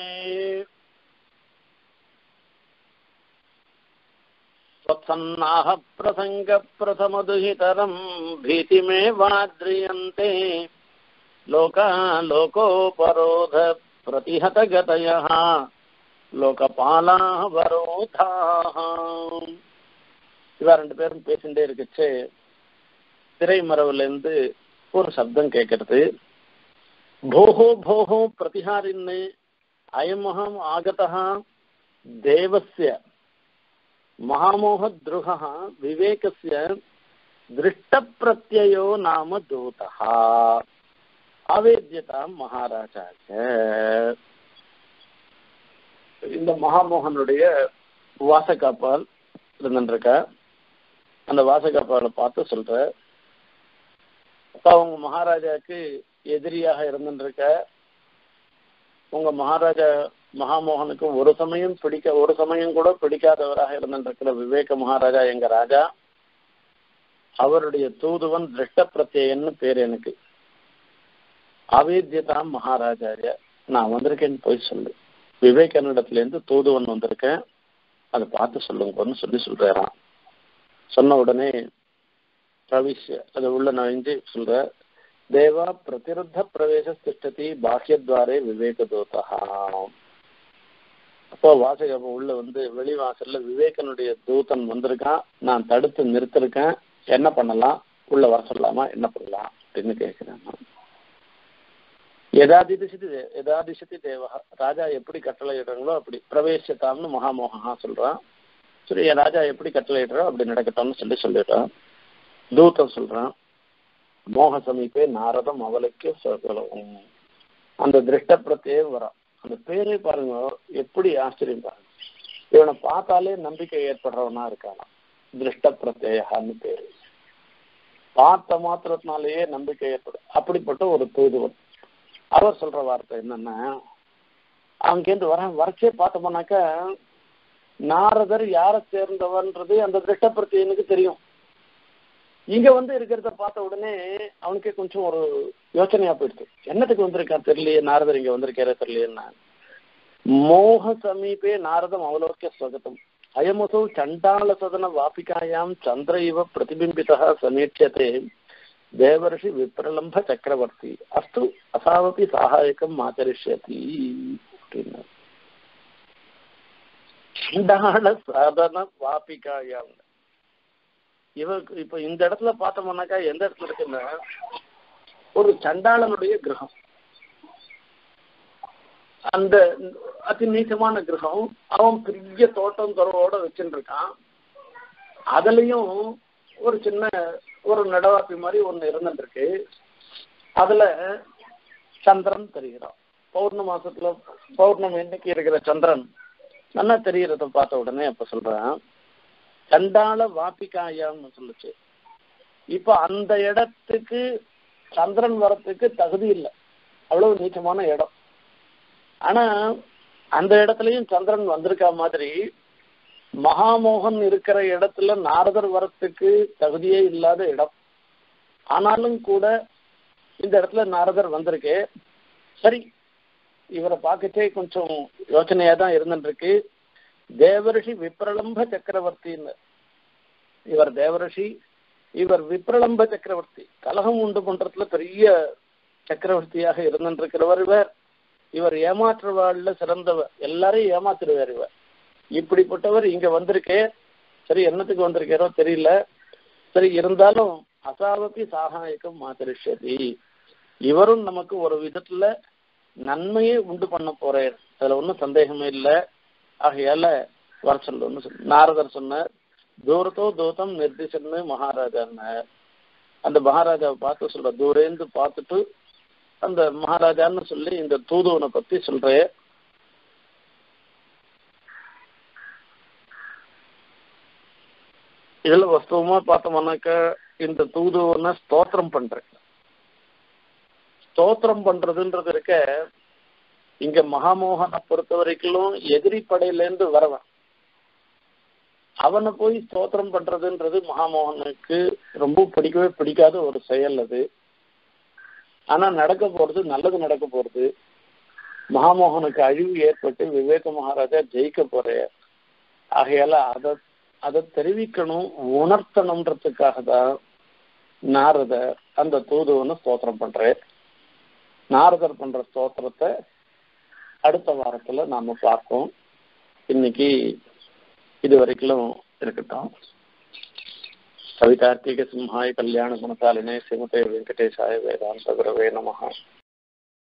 स्वत्सन्नाः प्रसङ्गप्रथमदुहितरम् भीतिमेवाद्रियन्ते लोका लोकोपरोध प्रतिहतगतयः லோகபாலாக வரோதாக இவா ரெண்டு பேரும் பேசிட்டே இருக்குச்சு திரைமரவுல இருந்து ஒரு சப்தம் கேட்கறது भोः भोः प्रतिहारिन् अयमहम् आगतः देवस्य महामोहद्रुहः विवेकस्य दृष्टप्रत्ययो नाम दूतः आवेद्यतां மகாராஜாச்ச இந்த மகாமோகனுடைய வாசகாப்பால் இருந்துருக்க அந்த வாசகாப்பாலை பார்த்து சொல்ற அப்ப அவங்க மகாராஜாக்கு எதிரியாக இருந்துருக்க உங்க மகாராஜா மகாமோகனுக்கு ஒரு சமயம் பிடிக்க ஒரு சமயம் கூட பிடிக்காதவராக இருந்திருக்கிற விவேக மகாராஜா எங்க ராஜா அவருடைய தூதுவன் திருஷ்ட பிரத்யன்னு பேர் எனக்கு அவேத்தியதாம் மகாராஜாரிய நான் வந்திருக்கேன்னு போய் சொல்லு விவேகனிடத்துல இருந்து தூதுவன் வந்திருக்கேன் அதை பார்த்து சொல்லுங்கன்னு சொல்லி சொல்றாராம் சொன்ன உடனே பிரவிஷ் அது உள்ள நுழைஞ்சு சொல்ற தேவா பிரதிருத்த பிரவேச திஷ்டதி பாஹ்யத்வாரே விவேக தூதா அப்போ வாசக உள்ள வந்து வெளிவாசல்ல விவேகனுடைய தூதன் வந்திருக்கான் நான் தடுத்து நிறுத்திருக்கேன் என்ன பண்ணலாம் உள்ள வர சொல்லலாமா என்ன பண்ணலாம் அப்படின்னு கேட்கிறேன் எதாதிதிசதி எதாதிசதி தேவா ராஜா எப்படி கட்டளை இடுறாங்களோ அப்படி பிரவேசத்தாம்னு மகாமோகா சொல்றான் சரி என் ராஜா எப்படி கட்டளை இடுறோ அப்படி நடக்கட்டும்னு சொல்லி சொல்லிடுறான் தூதம் சொல்றான் மோக சமீபே நாரதம் அவளுக்கு சொல்லவும் அந்த திருஷ்ட பிரத்யேகம் வரான் அந்த பேரே பாருங்க எப்படி ஆச்சரியம் பாருங்க இவனை பார்த்தாலே நம்பிக்கை ஏற்படுறவனா இருக்கானா திருஷ்ட பிரத்யேகான்னு பேரு பார்த்த மாத்திரத்தினாலேயே நம்பிக்கை ஏற்படும் அப்படிப்பட்ட ஒரு தூதுவன் அவர் சொல்ற வார்த்தை என்னன்னா அங்கேருந்து வர வரச்சே பார்த்தோம்னாக்கா நாரதர் யாரை சேர்ந்தவன்றது அந்த திருஷ்ட பிரத்யனுக்கு தெரியும் இங்க வந்து இருக்கிறத பார்த்த உடனே அவனுக்கே கொஞ்சம் ஒரு யோசனையா போயிடுச்சு என்னத்துக்கு வந்திருக்கான் தெரியலையே நாரதர் இங்க வந்திருக்காரே தெரியலையேன்னா மோக சமீபே நாரதம் அவலோக்கிய ஸ்வகதம் அயமசௌ சண்டால சதன வாபிகாயாம் சந்திர இவ பிரதிபிம்பிதா சமீட்சத்தை தேவர்ஷி விப்ரலம்ப சக்கரவர்த்தி அஸ்து அசாவபி சாகாயக்கம் ஆச்சரிஷ்யதி அப்படின்னா சண்டால சதன வாபிகாயாம் இவ இப்ப இந்த இடத்துல பார்த்தோம்னாக்கா எந்த இடத்துல இருக்குன்னா ஒரு சண்டாளனுடைய கிரகம் அந்த அதி நீச்சமான கிரகம் அவன் பெரிய தோட்டம் துறவோட வச்சுட்டு இருக்கான் அதுலயும் ஒரு சின்ன ஒரு நடவாப்பி மாதிரி ஒண்ணு இருந்துட்டு இருக்கு அதுல சந்திரன் தெரிகிறான் பௌர்ண மாசத்துல பௌர்ணமி இன்னைக்கு இருக்கிற சந்திரன் நல்லா தெரியறத பார்த்த உடனே அப்ப சொல்றேன் சண்டாள வாப்பிக்காயான்னு சொல்லுச்சு இப்ப அந்த இடத்துக்கு சந்திரன் வரத்துக்கு தகுதி இல்லை அவ்வளவு நீச்சமான இடம் ஆனா அந்த இடத்துலயும் சந்திரன் வந்திருக்க மாதிரி மகாமோகன் இருக்கிற இடத்துல நாரதர் வரத்துக்கு தகுதியே இல்லாத இடம் ஆனாலும் கூட இந்த இடத்துல நாரதர் வந்திருக்கு சரி இவரை பார்க்கச்சே கொஞ்சம் யோசனையா தான் இருந்துருக்கு தேவரிஷி விப்ரலம்ப சக்கரவர்த்தின்னு இவர் தேவரிஷி இவர் விப்ரலம்ப சக்கரவர்த்தி கலகம் உண்டு பண்றதுல பெரிய சக்கரவர்த்தியாக இருந்துருக்கிறவர் இவர் இவர் ஏமாற்றுவாள்ல சிறந்தவர் எல்லாரையும் ஏமாத்திடுவார் இவர் இப்படிப்பட்டவர் இங்க வந்திருக்கே சரி என்னத்துக்கு வந்திருக்காரோ தெரியல சரி இருந்தாலும் அசாவப்பி சாகாயக்கம் மாத்திருஷதி இவரும் நமக்கு ஒரு விதத்துல நன்மையை உண்டு பண்ண போறார் அதுல ஒன்றும் சந்தேகமே இல்லை ஆகையால வர சொல்லணும்னு சொல்லு நாரதர் சொன்னார் தூரத்தோ தூதம் நிர்திசன்னு மகாராஜான்னார் அந்த மகாராஜாவை பார்த்து சொல்ற தூரேந்து பார்த்துட்டு அந்த மகாராஜான்னு சொல்லி இந்த தூதுவனை பத்தி சொல்றேன் இதுல வஸ்துவமா பார்த்தோம்னாக்க இந்த தூதுவனை ஸ்தோத்திரம் பண்றேன் ஸ்தோத்திரம் பண்றதுன்றது இருக்க இங்க மகாமோகனை பொறுத்த வரைக்கும் எதிரி படையிலேருந்து வரவன் அவனை போய் ஸ்தோத்திரம் பண்றதுன்றது மகாமோகனுக்கு ரொம்ப பிடிக்கவே பிடிக்காத ஒரு செயல் அது ஆனா நடக்க போறது நல்லது நடக்க போறது மகாமோகனுக்கு அழிவு ஏற்பட்டு விவேக மகாராஜா ஜெயிக்க போற ஆகையால அதை அதை தெரிவிக்கணும் உணர்த்தணுன்றதுக்காக தான் நாரதர் அந்த தூதுவனை ஸ்தோத்திரம் பண்றேன் நாரதர் பண்ற ஸ்தோத்திரத்தை அடுத்த வாரத்துல நாம பார்ப்போம் இன்னைக்கு இது வரைக்கும் இருக்கட்டும் கவிதார்த்திக சிம்ஹாய கல்யாண குணசாலினே சிமதே வெங்கடேசாய வேதாந்த குரவே நமஹா